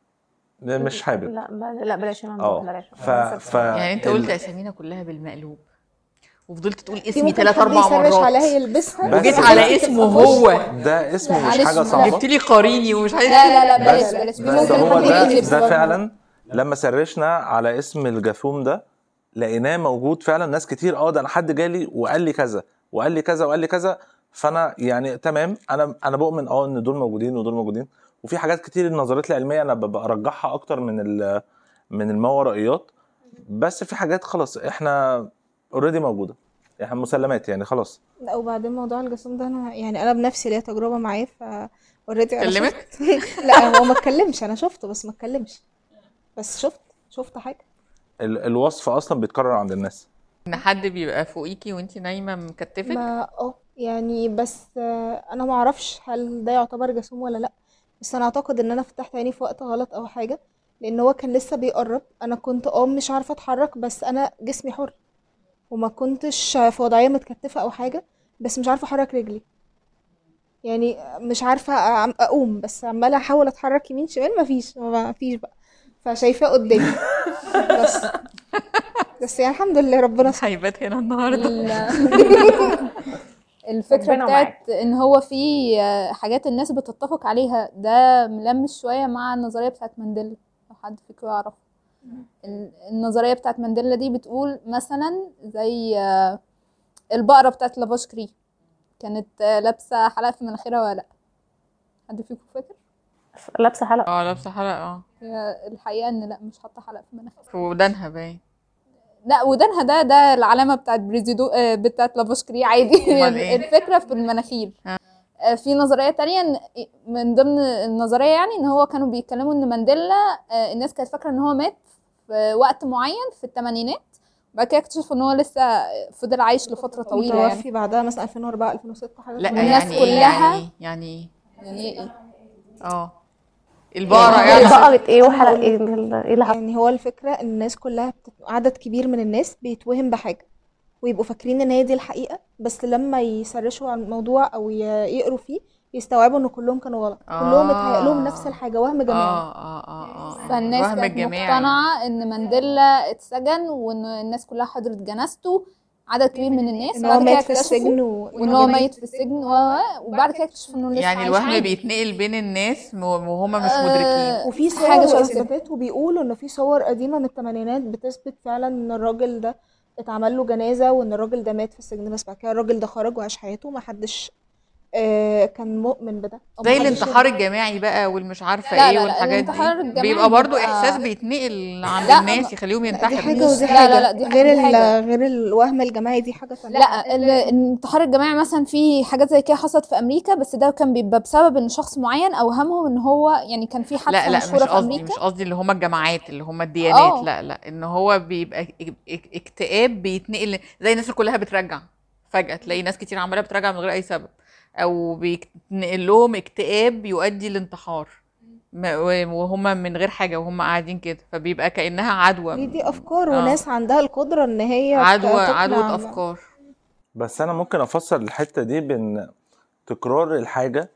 مش حابب لا ب- لا بلاش يا ممدوح اه بلاش ف... ف... يعني انت قلت ال- اسامينا كلها بالمقلوب وفضلت تقول دي اسمي ممكن ثلاث حد اربع يسرش عليها مرات يلبسها بس وجيت كده على اسمه هو ده اسمه مش معلش، حاجه لا. صعبه جبت لي قاريني ومش عايز لا لا لا بلاش بس بلاش بس ممكن هو حد ده يقلب ده بقى. فعلا لما سرشنا على اسم الجاثوم ده لقيناه موجود فعلا ناس كتير اه ده انا حد جالي وقال لي كذا وقال لي كذا وقال لي كذا فانا يعني تمام انا انا بؤمن اه ان دول موجودين ودول موجودين وفي حاجات كتير النظريات العلميه انا ببقى ارجحها اكتر من ال- من الماورائيات بس في حاجات خلاص احنا اوريدي موجوده احنا مسلمات يعني خلاص لا وبعدين موضوع الجاسوم ده انا يعني انا بنفسي ليا تجربه معاه ف اوريدي انا كلمك؟ شفت لا هو ما اتكلمش انا شفته بس ما اتكلمش بس شفت شفت حاجه ال- الوصف اصلا بيتكرر عند الناس ان حد بيبقى فوقيكي وانت نايمه مكتفك ما اه يعني بس آه، انا ما اعرفش هل ده يعتبر جاسوم ولا لا بس انا اعتقد ان انا فتحت عيني في وقت غلط او حاجه لان هو كان لسه بيقرب انا كنت اه مش عارفه اتحرك بس انا جسمي حر وما كنتش في وضعيه متكتفه او حاجه بس مش عارفه احرك رجلي يعني مش عارفه أعم- اقوم بس عماله احاول اتحرك يمين شمال مفيش مفيش بقى فشايفاه قدامي بس بس يعني الحمد لله ربنا ستر. هيبات هنا النهارده ال- الفكرة ربنا بتاعت ان هو في آه، حاجات الناس بتتفق عليها ده ملمس شوية مع النظرية بتاعت مانديلا لو حد فيكم يعرف ال- النظرية بتاعت مانديلا دي بتقول مثلا زي آه، البقرة بتاعت لافاشكري كانت آه، لابسة حلقة في مناخيرها ولا لأ حد فيكم فاكر؟ لابسه حلقه اه لابسه حلقه اه هي الحقيقة ان لأ مش حاطة حلقة في مناخيرها في ودانها باين لا ودانها ده ده العلامه بتاعت بريزيدو آه، بتاعت لافاشكري عادي أمال إيه؟ الفكره في المناخير آه. آه، في نظريه تانية إن من ضمن النظريه يعني ان هو كانوا بيتكلموا ان مانديلا آه، الناس كانت فاكره ان هو مات في وقت معين في الثمانينات بعد كده اكتشفوا ان هو لسه فضل عايش لفتره طويله يعني متوفي بعدها مثلا 2004 2006 حاجه لا كده. الناس يعني إيه؟ كلها- يعني يعني يعني ايه إيه؟ اه البقره يعني يعني بقرة ايه وحلقة ايه ال- ايه اللي حصل يعني هو الفكرة ان الناس كلها بت... عدد كبير من الناس بيتوهم بحاجة ويبقوا فاكرين ان هي دي الحقيقة بس لما يسرشوا عن الموضوع او ي... يقروا فيه يستوعبوا ان كلهم كانوا غلط كلهم اتهيأ لهم نفس الحاجة وهم جماعي اه اه اه اه فالناس وهم كانت الجماعي. مقتنعه ان مانديلا اتسجن وان الناس كلها حضرت جنازته عدد كبير من الناس ان هو وبعد كده مات في اكتشفوا السجن و... وان هو ميت في السجن و... وبعد كده اكتشفوا انه لسه يعني عايش الوهم عادي. بيتنقل بين الناس م- وهم مش آه، مدركين وفي صور حاجة شبه كده. واثباتات وبيقولوا ان في صور قديمة من الثمانينات بتثبت فعلا ان الراجل ده اتعمل له جنازة وان الراجل ده مات في السجن بس بعد كده الراجل ده خرج وعاش حياته ما حدش آه كان مؤمن بده أو زي محدش الانتحار يقدر- الجماعي بقى والمش عارفه لا، ايه لا، لا، والحاجات الانتحار دي الجماعي بيبقى برضو بيبقى- احساس بيتنقل عند لا، الناس ما- يخليهم دي ينتحروا حاجة مش- ودي لا، حاجة لا، لا، دي حاجة- غير دي ال- حاجة. غير الوهم الجماعي دي حاجة تانية لا ال- الانتحار الجماعي مثلا في حاجات زي كده حصلت في امريكا بس ده كان بيبقى بسبب ان شخص معين اوهمهم ان هو يعني كان في حادثه لا لا مش مشهوره في قصدي امريكا مش قصدي اللي هم الجماعات اللي هم الديانات آه. لا لا ان هو بيبقى اك- اك- اكتئاب بيتنقل زي الناس اللي كلها بترجع فجأة تلاقي ناس كتير عمالة بترجع من غير أي سبب أو بيتنقل لهم اكتئاب يؤدي لانتحار ما- وهم من غير حاجة وهم قاعدين كده فبيبقى كأنها دي عدوى دي افكار آه. وناس عندها القدرة ان هي عدوى تقنع- عدوى أفكار بس انا ممكن افسر الحته دي بان تكرار الحاجه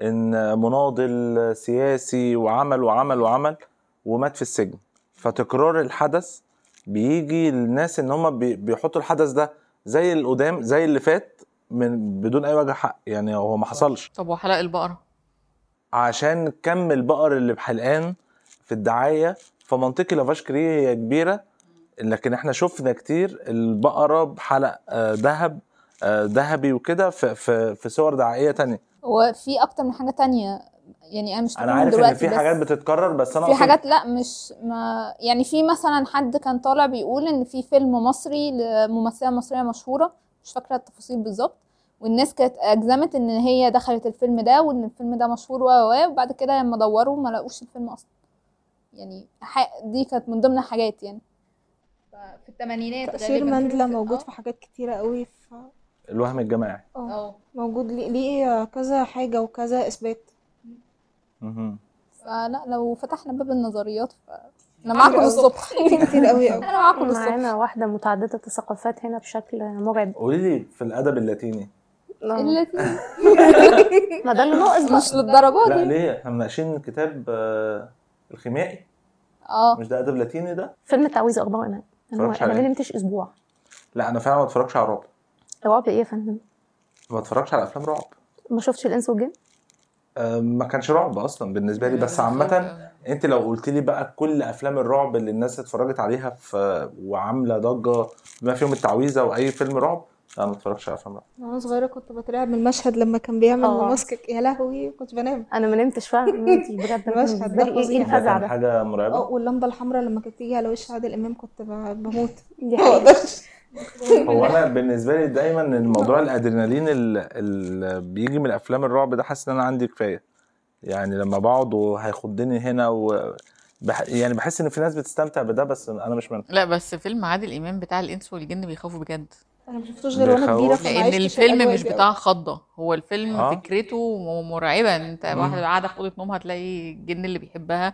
ان مناضل سياسي وعمل وعمل وعمل ومات في السجن فتكرار الحدث بيجي للناس ان هم بيحطوا الحدث ده زي القدام زي اللي فات من بدون اي وجه حق يعني هو ما حصلش طب وحلق البقرة عشان كم البقر اللي بحلقان في الدعايه فمنطقي لافاشكري هي كبيره لكن احنا شفنا كتير البقره بحلق آه، ذهب آه، ذهبي وكده في في في صور دعائيه تانية وفي اكتر من حاجه تانية يعني انا مش انا فاكرهم عارف ان دلوقتي في بس حاجات بتتكرر بس انا في أقصد حاجات لا مش ما يعني في مثلا حد كان طالع بيقول ان في فيلم مصري لممثله مصريه مشهوره مش فاكره التفاصيل بالظبط والناس كانت اجزمت ان هي دخلت الفيلم ده وان الفيلم ده مشهور و و وبعد كده لما دوروا ما لقوش الفيلم اصلا يعني ح- دي كانت من ضمن الحاجات يعني في الثمانينات تأثير ماندلا موجود في حاجات كتيرة قوي ف... الوهم الجماعي اه موجود ليه ليه كذا حاجة وكذا إثبات مهم. فلا لو فتحنا باب النظريات ف انا معاكم الصبح كتير قوي قوي انا معاكم الصبح معانا واحدة متعددة الثقافات هنا بشكل مرعب قولي لي في الادب اللاتيني آه. التي ما ده اللي ناقص بقى مش للدرجه لا دي ليه احنا مناقشين كتاب آه، الخيميائي اه مش ده ادب لاتيني ده فيلم التعويذة أخبار إيمان أنا اتفرجتش أنا ما عليه. نمتش أسبوع لا انا فعلا ما بتفرجش على رعب رعب إيه يا فندم؟ ما بتفرجش على افلام رعب ما شفتش الإنس والجن؟ آه، ما كانش رعب اصلا بالنسبه لي بس عامه انت لو قلت لي بقى كل افلام الرعب اللي الناس اتفرجت عليها في وعامله ضجه بما فيهم التعويذه واي فيلم رعب لا انا ما بتفرجش على افلام رعب وانا صغيرة كنت بترعب من المشهد لما كان بيعمل آه. ماسك يا لهوي كنت بنام أنا ما نمتش فعلا نمتي بجد أنا المشهد بالنسبة ده لي إيه- إيه فظيع. ده الفزع كان ده؟ حاجه اه مرعبه واللمبة الحمراء لما كانت تيجي على وش عادل إمام كنت ب- بموت دي ما حقيقة اقدرش هو انا بالنسبه لي دايما الموضوع الادرينالين اللي بيجي من افلام الرعب ده حاسس ان انا عندي كفايه يعني لما بقعد وهيخضني هنا و بح... يعني بحس ان في ناس بتستمتع بده بس انا مش منهم لا بس فيلم عادل إمام بتاع الإنس والجن بيخوف بجد انا ما شفتوش غير وانا بيخوف. كبيرة فما لأن عشتش الفيلم الأجواء مش دي أوي. بتاع خضة هو الفيلم آه. فكرته م- مرعبة انت مم. واحدة قاعدة في أوضة نومها تلاقي الجن اللي بيحبها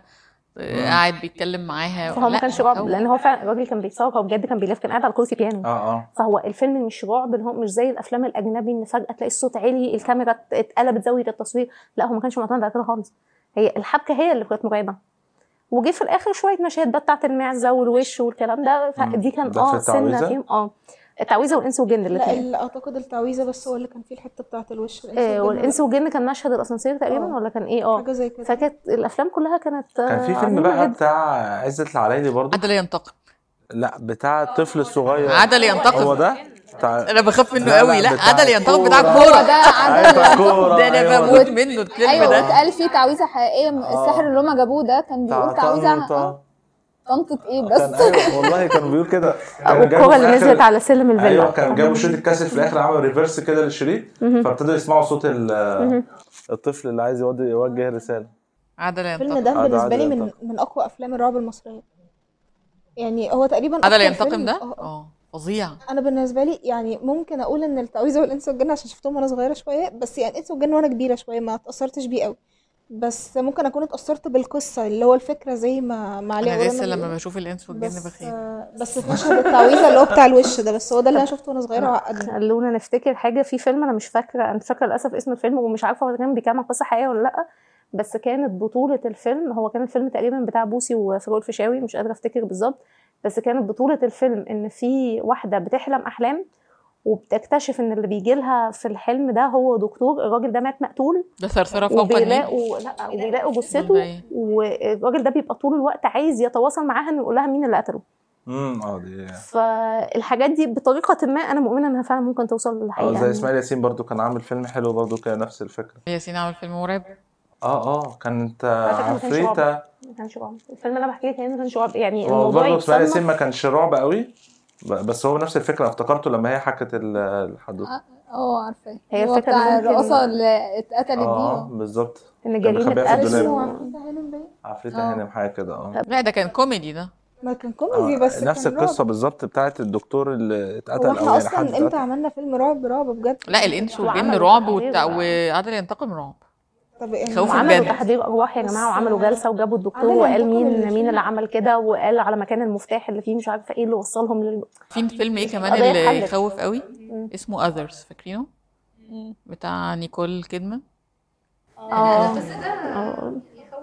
آه، قاعد بيتكلم معاها فهو ما لا، كانش رعب أو- لان هو فعلا الراجل كان بيتصور هو بجد كان بيلف كان قاعد على كرسي بيانو اه اه فهو الفيلم مش رعب اللي هو مش زي الافلام الاجنبي ان فجاه تلاقي الصوت عالي الكاميرا ات- اتقلبت زاويه التصوير لا هو ما كانش معتمد على كده خالص هي الحبكه هي اللي كانت مرعبه وجه في الاخر شويه مشاهد بقى بتاعت المعزه والوش والكلام ده مم. فدي كان ده في اه سنه التعويذة؟ فيهم اه التعويذه والانس والجن لا الاثنين ال- اعتقد التعويذه بس هو اللي كان فيه الحته بتاعه الوش الإنس آه والجن والانس لا. والجن كان مشهد الاسانسير تقريبا آه. ولا كان ايه اه حاجه زي كده فكانت الافلام كلها كانت كان في آه، فيلم عظيمة بقى جدا. بتاع عزت العلايلي برضو عدل ينتقم لا بتاع الطفل الصغير عدل ينتقم هو ده بتاع انا بخاف منه لا، لا، قوي لا بتاع عدل ينتقم بتاع الكورة. هو الكوره ده أيوة، عدل بتاع الكورة، ده انا أيوة بموت منه الفيلم ايوه ده واتقال فيه تعويذه حقيقيه من آه. السحر اللي هما جابوه ده كان بتاع بيقول تعويذه طنطا آه، طنطة ايه كان بس ايوه والله كان بيقول كده كان جابوا والكوره في اللي الآخر- نزلت على سلم الفيلا ايوه كان جابوا شريط الكاسيت في الاخر عملوا ريفرس كده للشريط فابتدوا يسمعوا صوت ال- الطفل اللي عايز يودي- يوجه رساله عدل الفيلم ينتقم ده آه، ده بالنسبه لي عادل من ينتقم. من اقوى افلام الرعب المصريه يعني هو تقريبا عدل أكتر ينتقم فيلم- ده آه، آه. اه فظيع انا بالنسبه لي يعني ممكن اقول ان التعويذه والانس والجن عشان شفتهم وانا صغيره شويه بس يعني الانس والجن وانا كبيره شويه ما اتاثرتش بيه قوي بس ممكن اكون اتاثرت بالقصه اللي هو الفكره زي ما ما علي انا ورانا لسه لما بيقول. بشوف الانس والجن بس بخاف بس في مشهد التعويذه اللي هو بتاع الوش ده بس هو ده اللي انا شفته وانا صغيره وعقدني خلونا نفتكر حاجه في فيلم انا مش فاكره انا مش فاكره للاسف اسم الفيلم ومش عارفه هو كان بيتكلم عن قصه حقيقيه ولا لا بس كانت بطوله الفيلم هو كان الفيلم تقريبا بتاع بوسي وفاروق الفيشاوي مش قادره افتكر بالظبط بس كانت بطوله الفيلم ان في واحده بتحلم احلام وبتكتشف ان اللي بيجي لها في الحلم ده هو دكتور الراجل ده مات مقتول ده ثرثره فوق النيل وبيلاقوا لا وبيلاقوا ده جثته إيه؟ والراجل ده بيبقى طول الوقت عايز يتواصل معاها انه يقول لها مين اللي قتله امم اه دي فالحاجات دي بطريقه ما انا مؤمنه انها فعلا ممكن توصل اه للحقيقه زي يعني. اسماعيل ياسين برضو كان عامل فيلم حلو برضو كان نفس الفكره ياسين عمل فيلم مرعب اه اه كانت على فكرة ما كانش رعب. عفريته ما كانش رعب الفيلم اللي انا بحكي لك عليه ما كانش رعب يعني هو الموضوع برضه اسماعيل ياسين يتصنف ما كانش رعب قوي ب- بس هو نفس الفكره افتكرته لما هي حكت ال- الحدوته اه عارفاه هي هو الفكرة بتاع ممكن- الرقاصه اللي اتقتلت دي اه آه. بالظبط ان كان جريمه مخبيها في قتل الدولاب. و- عفريتة هانم باين عفريته آه. هانم حاجه كده اه لا ده كان كوميدي ده ما كان آه، كوميدي بس نفس كان القصه رعب. بالظبط بتاعت الدكتور اللي اتقتل هو او احنا يعني اصلا حد امتى اتقتل عملنا فيلم رعب رعب بجد لا الانس والجن وعملوا رعب تحضير والتع... بقى. وعدل ينتقم رعب طب يعني خوف وعملوا بجد. تحضير ارواح يا جماعه بس- وعملوا جلسه وجابوا الدكتور عادل وقال ينتقم مين اللي مين فيه- اللي عمل كده وقال على مكان المفتاح اللي فيه مش عارفه ايه اللي وصلهم لل في فيلم ايه كمان القضية اللي اتحلت. يخوف قوي مم. اسمه اذرز فاكرينه مم. بتاع نيكول كيدمان اه آه،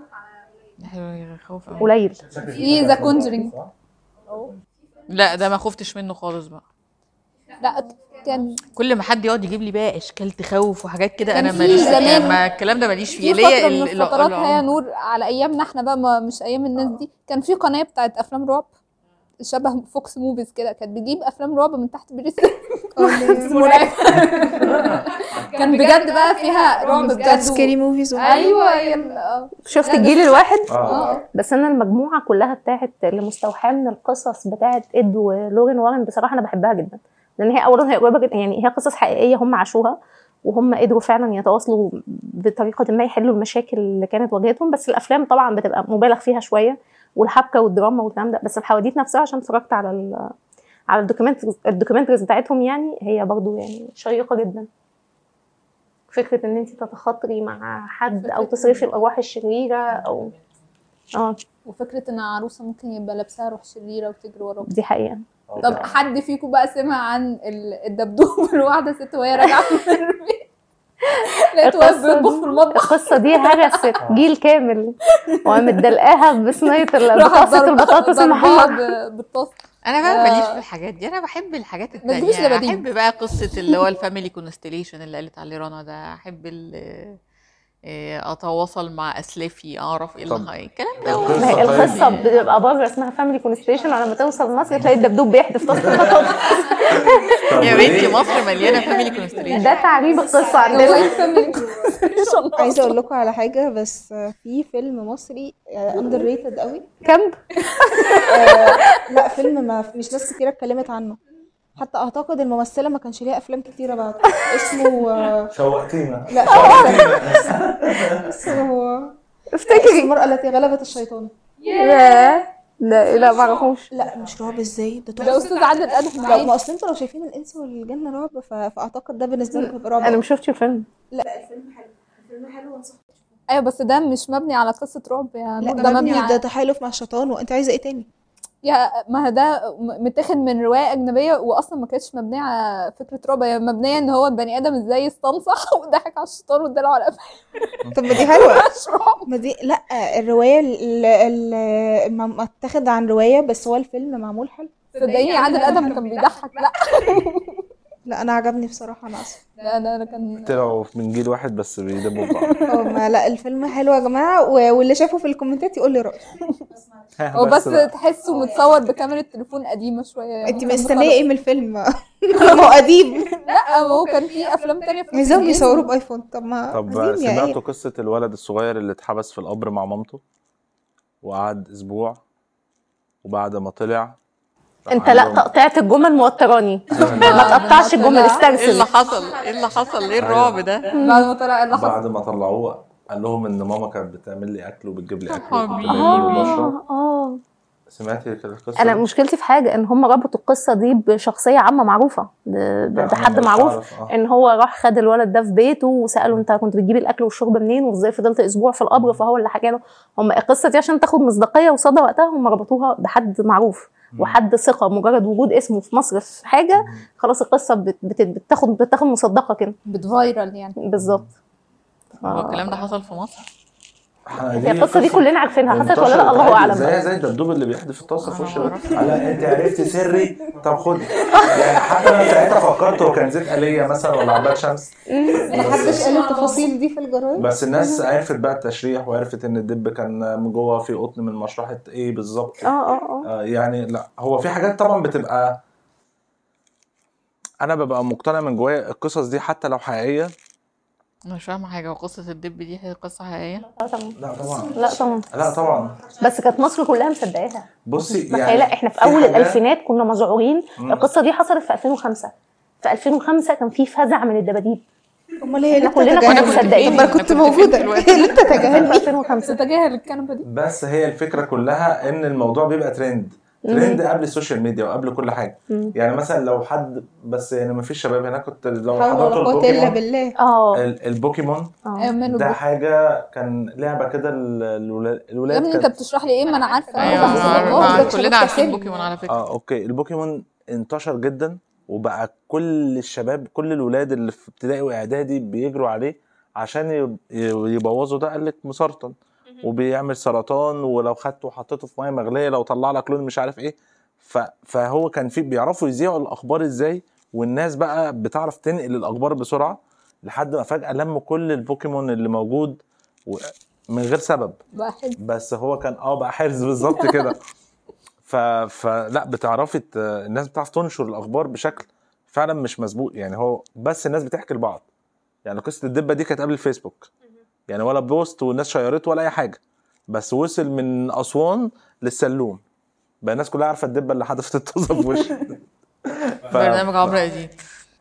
يخوف قوي قليل في ذا كونجرينج لا ده ما خفتش منه خالص بقى لا كان كل ما حد يقعد يجيب لي بقى اشكال تخوف وحاجات كده كان انا في ماليش زمان- يعني ما الكلام ده ماليش في فيه اللي هي فترة من ال- ال- الفترات العمر. هي نور على ايامنا احنا بقى ما مش ايام الناس دي كان في قناه بتاعت افلام رعب شبه فوكس موفيز كده كانت بتجيب افلام رعب من تحت بير السلم مرعب كان بجد بقى فيها رعب بجد سكيري موفيز ايوه هي ال- آه. شفت الجيل الواحد اه بس انا المجموعه كلها بتاعت اللي مستوحاه من القصص بتاعت اد ولورين وارن بصراحه انا بحبها جدا لان هي اولا هي قريبه جدا يعني هي قصص حقيقيه هم عاشوها وهم قدروا فعلا يتواصلوا بطريقه ما يحلوا المشاكل اللي كانت واجهتهم بس الافلام طبعا بتبقى مبالغ فيها شويه والحبكه والدراما والكلام ده بس الحواديت نفسها عشان اتفرجت على ال على الدوكيومنتريز الدوكيومنتريز بتاعتهم يعني هي برضو يعني شيقه جدا فكره ان انت تتخاطري مع حد او تصرفي الارواح الشريره او اه وفكره ان عروسه ممكن يبقى لابسها روح شريره وتجري وراك دي حقيقه طب حد فيكم بقى سمع عن ال- الدبدوب الواحده ست وهي راجعه من البيت لقيت واقف القصة بيطبخ دي- في المطبخ القصه دي هرست جيل كامل وقامت دلقاها بصينيه ال- راحت بطاطس ضرب- البطاطس ضربها المحمره ب- بالطاسه انا بقى آه. ماليش في الحاجات دي انا بحب الحاجات ما تجيبش التانية دباديب. احب بقى قصه اللي هو الفاميلي كونستليشن اللي قالت عليه رنا ده احب ال- آه، اتواصل مع اسلافي اعرف ايه طب. اللي هي- الكلام ده القصة ما هي طيب. القصه بتبقى بره اسمها فاميلي كونستيشن ولما توصل مصر تلاقي الدبدوب بيحدف طاسه البطاطس طب يا وليه؟ بنتي مصر مليانه فاميلي كونستليشن ده تعريب القصه هو عندنا ايه family constellation عايزه اقول لكم على حاجه بس في فيلم مصري اندر ريتد قوي كامب آه، لا فيلم ما مش ناس كتيره اتكلمت عنه حتى اعتقد الممثله ما كانش ليها افلام كتيره بعد اسمه آه، شوقتينا لا اسمه افتكري المرأة التي غلبت الشيطان لا لا لا ما اعرفوش لا مش رعب ازاي ده ده تحفه استاذ عادل ادهم لا معايا ما اصل انتوا لو شايفين الانس والجنه رعب ف- فاعتقد ده بالنسبه لكم هيبقى رعب انا مش شفتش الفيلم لا الفيلم حلو الفيلم حلو وانصحك ايوه بس ده مش مبني على قصه رعب يا لا نور، ده مبني ده على تحالف مع الشيطان وانت عايزه ايه تاني يا ما هو ده م- متاخد من روايه اجنبيه واصلا ما كانتش مبنيه على فكره رعب هي مبنيه ان هو البني ادم ازاي استنصح وضحك على الشيطان واداله على قفاه طب ما دي حلوه مش رعب ما دي لا الروايه ال- ال- م- متاخد عن روايه بس هو الفيلم معمول حلو صدقيني عادل ادم كان بيضحك لا لا انا عجبني بصراحه انا اسفه لا لا ده كان طلعوا من جيل واحد بس بيدبوا في بعض اه ما لا الفيلم حلو يا جماعه و- واللي شافه في الكومنتات يقول لي رايه هو بس بقى. تحسه متصور بكاميرا تليفون قديمه شويه يعني انت كان مستنيه ايه من الفيلم هو قديم لا هو كان في افلام تانية في عايزاهم الجيل. يصوروا بايفون طب ما طب قديم يا سمعتوا ايه قصة الولد الصغير اللي اتحبس في القبر مع مامته وقعد أسبوع وبعد ما طلع انت لا تقطيعة الجمل موتراني ما تقطعش الجمل ايه اللي استرسل حصل ايه اللي حصل ايه الرعب ده بعد ما طلع إيه اللي حصل بعد ما طلعوه قال لهم إن ماما كانت بتعمل لي أكل وبتجيب لي أكل حبيبي. وكنت باكل وبشرب اه اه سمعتي القصة انا دي؟ مشكلتي في حاجه ان هم ربطوا القصه دي بشخصيه عامه معروفه ب- ب- لا، بحد أنا مش معروف عارف، آه. ان هو راح خد الولد ده في بيته وساله انت كنت بتجيب الاكل والشرب منين وازاي فضلت اسبوع في القبر فهو اللي حكى له هم القصه دي عشان تاخد مصداقيه وصدى وقتها هم ربطوها بحد معروف وحد ثقه مجرد وجود اسمه في مصر في حاجه خلاص القصه بت- بت- بتاخد بتاخد مصدقه كده بتفايرل يعني بالظبط هو الكلام ده حصل في مصر إحنا هي دي القصه دي قصة كلنا عارفينها حصلت ولا لا انتشرت الله عادي، اعلم زي بقى. زي الدبدوب اللي بيحدف الطاسه في أنا وش ما أعرفش. لا انت عرفتي سري طب خدي يعني حتى انا ساعتها فكرت هو كان زيت آلية مثلا ولا عباد شمس محدش قال التفاصيل دي في الجرايد بس الناس عرفت بقى التشريح وعرفت ان الدب كان من جوه في قطن من مشرحه ايه بالظبط اه اه اه آه يعني لا هو في حاجات طبعا بتبقى انا ببقى مقتنع من جوايا القصص دي حتى لو حقيقيه انا مش فاهمه حاجه وقصه الدب دي هي قصه حقيقيه آه طبعا لا طبعا لا طبعا لا طبعا بس كانت مصر كلها مصدقاها بصي تخيل يعني احنا في اول حاجات- الالفينات كنا مذعورين مم. القصه دي حصلت في 2005 في 2005 كان في فزع من الدباديب امال هي اللي إحنا كلنا كنا بتتجاهل مصدقين. طب ما انا كنت كنت فين موجوده دلوقتي؟ هي اللي بتتجاهل في 2005 تتجاهل الكنبه دي بس هي الفكره كلها ان الموضوع بيبقى ترند ترند قبل السوشيال ميديا وقبل كل حاجه مم. يعني مثلا لو حد بس يعني ما فيش شباب هناك كنت لو حول حضرتوا ولا قوه الا البوكيمون بالله اه ال- البوكيمون اه ايوه ماله ده بقى؟ حاجه كان لعبه كده ال- الولا- يا الولاد ابني انت كانت بتشرح لي ايه ما انا عارفه ايوه أنا بحسب ما- الله. ما- ده كلنا شباب عارفين كسل. بوكيمون على فكره اه اوكي البوكيمون انتشر جدا وبقى كل الشباب كل الولاد اللي في ابتدائي واعدادي بيجروا عليه عشان يب- يبوظوا ده قال لك مسرطن وبيعمل سرطان ولو خدته وحطيته في ميه مغليه لو طلع لك لون مش عارف ايه ف... فهو كان في بيعرفوا يذيعوا الاخبار ازاي والناس بقى بتعرف تنقل الاخبار بسرعه لحد ما فجاه لموا كل البوكيمون اللي موجود و... من غير سبب بقى حلو بس هو كان اه بقى حرز بالظبط كده ف... فلا بتعرفي ت... الناس بتعرف تنشر الاخبار بشكل فعلا مش مسبوق يعني هو بس الناس بتحكي لبعض يعني قصه الدبه دي كانت قبل الفيسبوك يعني ولا بوست والناس شيرته ولا اي حاجه بس وصل من اسوان للسلوم بقى الناس كلها عارفه الدبه اللي حدفت الطازه في وشي ف... برنامج عمرو اديب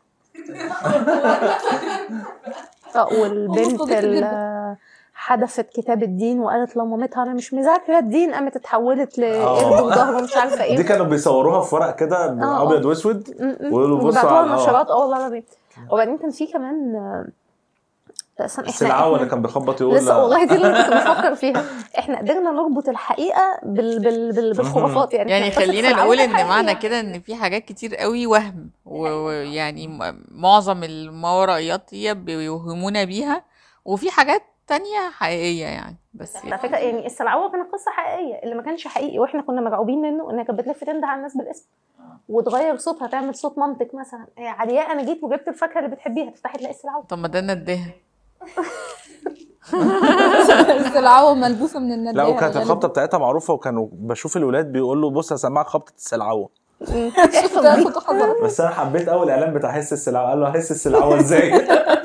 اه والبنت صديقة اللي حدفت كتاب الدين وقالت لمامتها انا مش مذاكره الدين قامت اتحولت لقرد وظهره مش عارفه دي ايه كانوا بيصوروها في ورق كده آه. ابيض واسود م- م. ويقولوا بصوا وبعتوها على- آه. نشرات اه والله العظيم وبعدين كان في كمان آه، استنى احنا السلعوه اللي إحنا- كان بيخبط يقول لسه والله دي اللي كنت بفكر فيها احنا قدرنا نربط الحقيقه بال بال بال بالخرافات يعني يعني إحنا قصة خلينا السلعوة نقول ان حقيقية. معنى كده ان في حاجات كتير قوي وهم و- ويعني م- معظم الماورائيات هي بيوهمونا بيها وفي حاجات تانية حقيقية يعني بس على فكره يعني السلعوه كانت قصه حقيقيه اللي ما كانش حقيقي واحنا كنا مرعوبين منه انها كانت بتلف تنده على الناس بالاسم وتغير صوتها تعمل صوت مامتك مثلا إيه علياء انا جيت وجبت الفاكهه اللي بتحبيها تفتحي تلاقي السلعوه طب ما ده نداها السلعوه ملبوسه من الندايه لا وكانت غالباً. الخبطه بتاعتها معروفه وكانوا بشوف الولاد بيقول له بص هسمعك خبطه السلعوه شفت ده كنت حذر بس انا حبيت اول اعلان بتاع حس السلعوه قال له حس السلعوه ازاي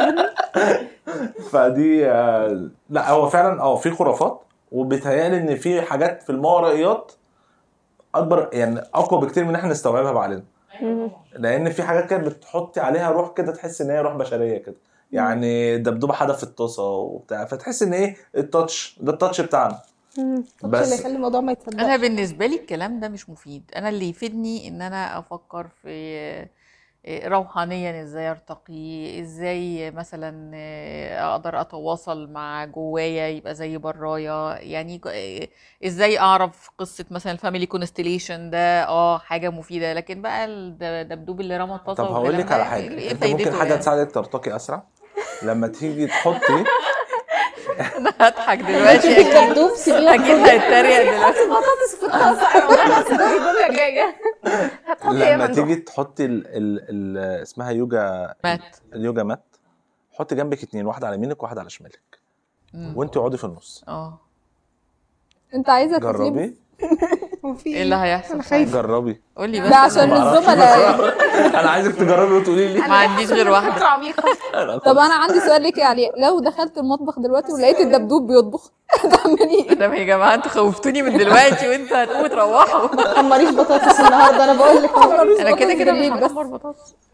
فدي آه، لا هو فعلا اه في خرافات وبيتهيألي ان في حاجات في الماورائيات اكبر يعني اقوى بكتير من ان احنا نستوعبها بعدين لان في حاجات كده بتحطي عليها روح كده تحس ان هي روح بشريه كده يعني دبدوبه حدف الطاسه وبتاع فتحس ان ايه التاتش ده التاتش بتاعنا اللي بس يخلي الموضوع ما يتصدقش انا بالنسبه لي الكلام ده مش مفيد انا اللي يفيدني ان انا افكر في إيه، روحانيا ازاي ارتقي ازاي مثلا إيه، اقدر اتواصل مع جوايا يبقى زي برايا يعني ج- إيه، ازاي اعرف قصة مثلا الفاميلي كونستليشن ده اه حاجة مفيدة لكن بقى الدبدوب اللي رمى الطاسة طب هقول والكلام لك ده على حاجه ايه انت ممكن فايدته حاجه يعني تساعدك ترتقي اسرع لما تيجي تحطي انا هضحك دلوقتي اكيد الدبدوب سيبيه اكيد هيتريق دلوقتي بطاطس في الطاسه بطاطس في الجمله الجايه هتحطي ايه يا لما ممدوح؟ تيجي تحطي ال ال ال اسمها يوجا مات اليوجا مات حطي جنبك اتنين واحده على يمينك وواحده على شمالك مم. وانت اقعدي في النص اه انت عايزه تتلبس جربي ايه اللي هيحصل جربي قولي بس ده عشان أنا الزملاء انا عايزك تجربي وتقولي لي ما عنديش غير واحدة طب انا عندي سؤال ليكي يا علياء لو دخلت المطبخ دلوقتي ولقيت الدبدوب بيطبخ تعملي ايه؟ طب يا جماعة انتوا خوفتوني من دلوقتي وانتوا هتقوموا تروحوا ما تحمريش بطاطس النهارده انا بقول لك انا كده كده مش بالليل بس. هحمر بطاطس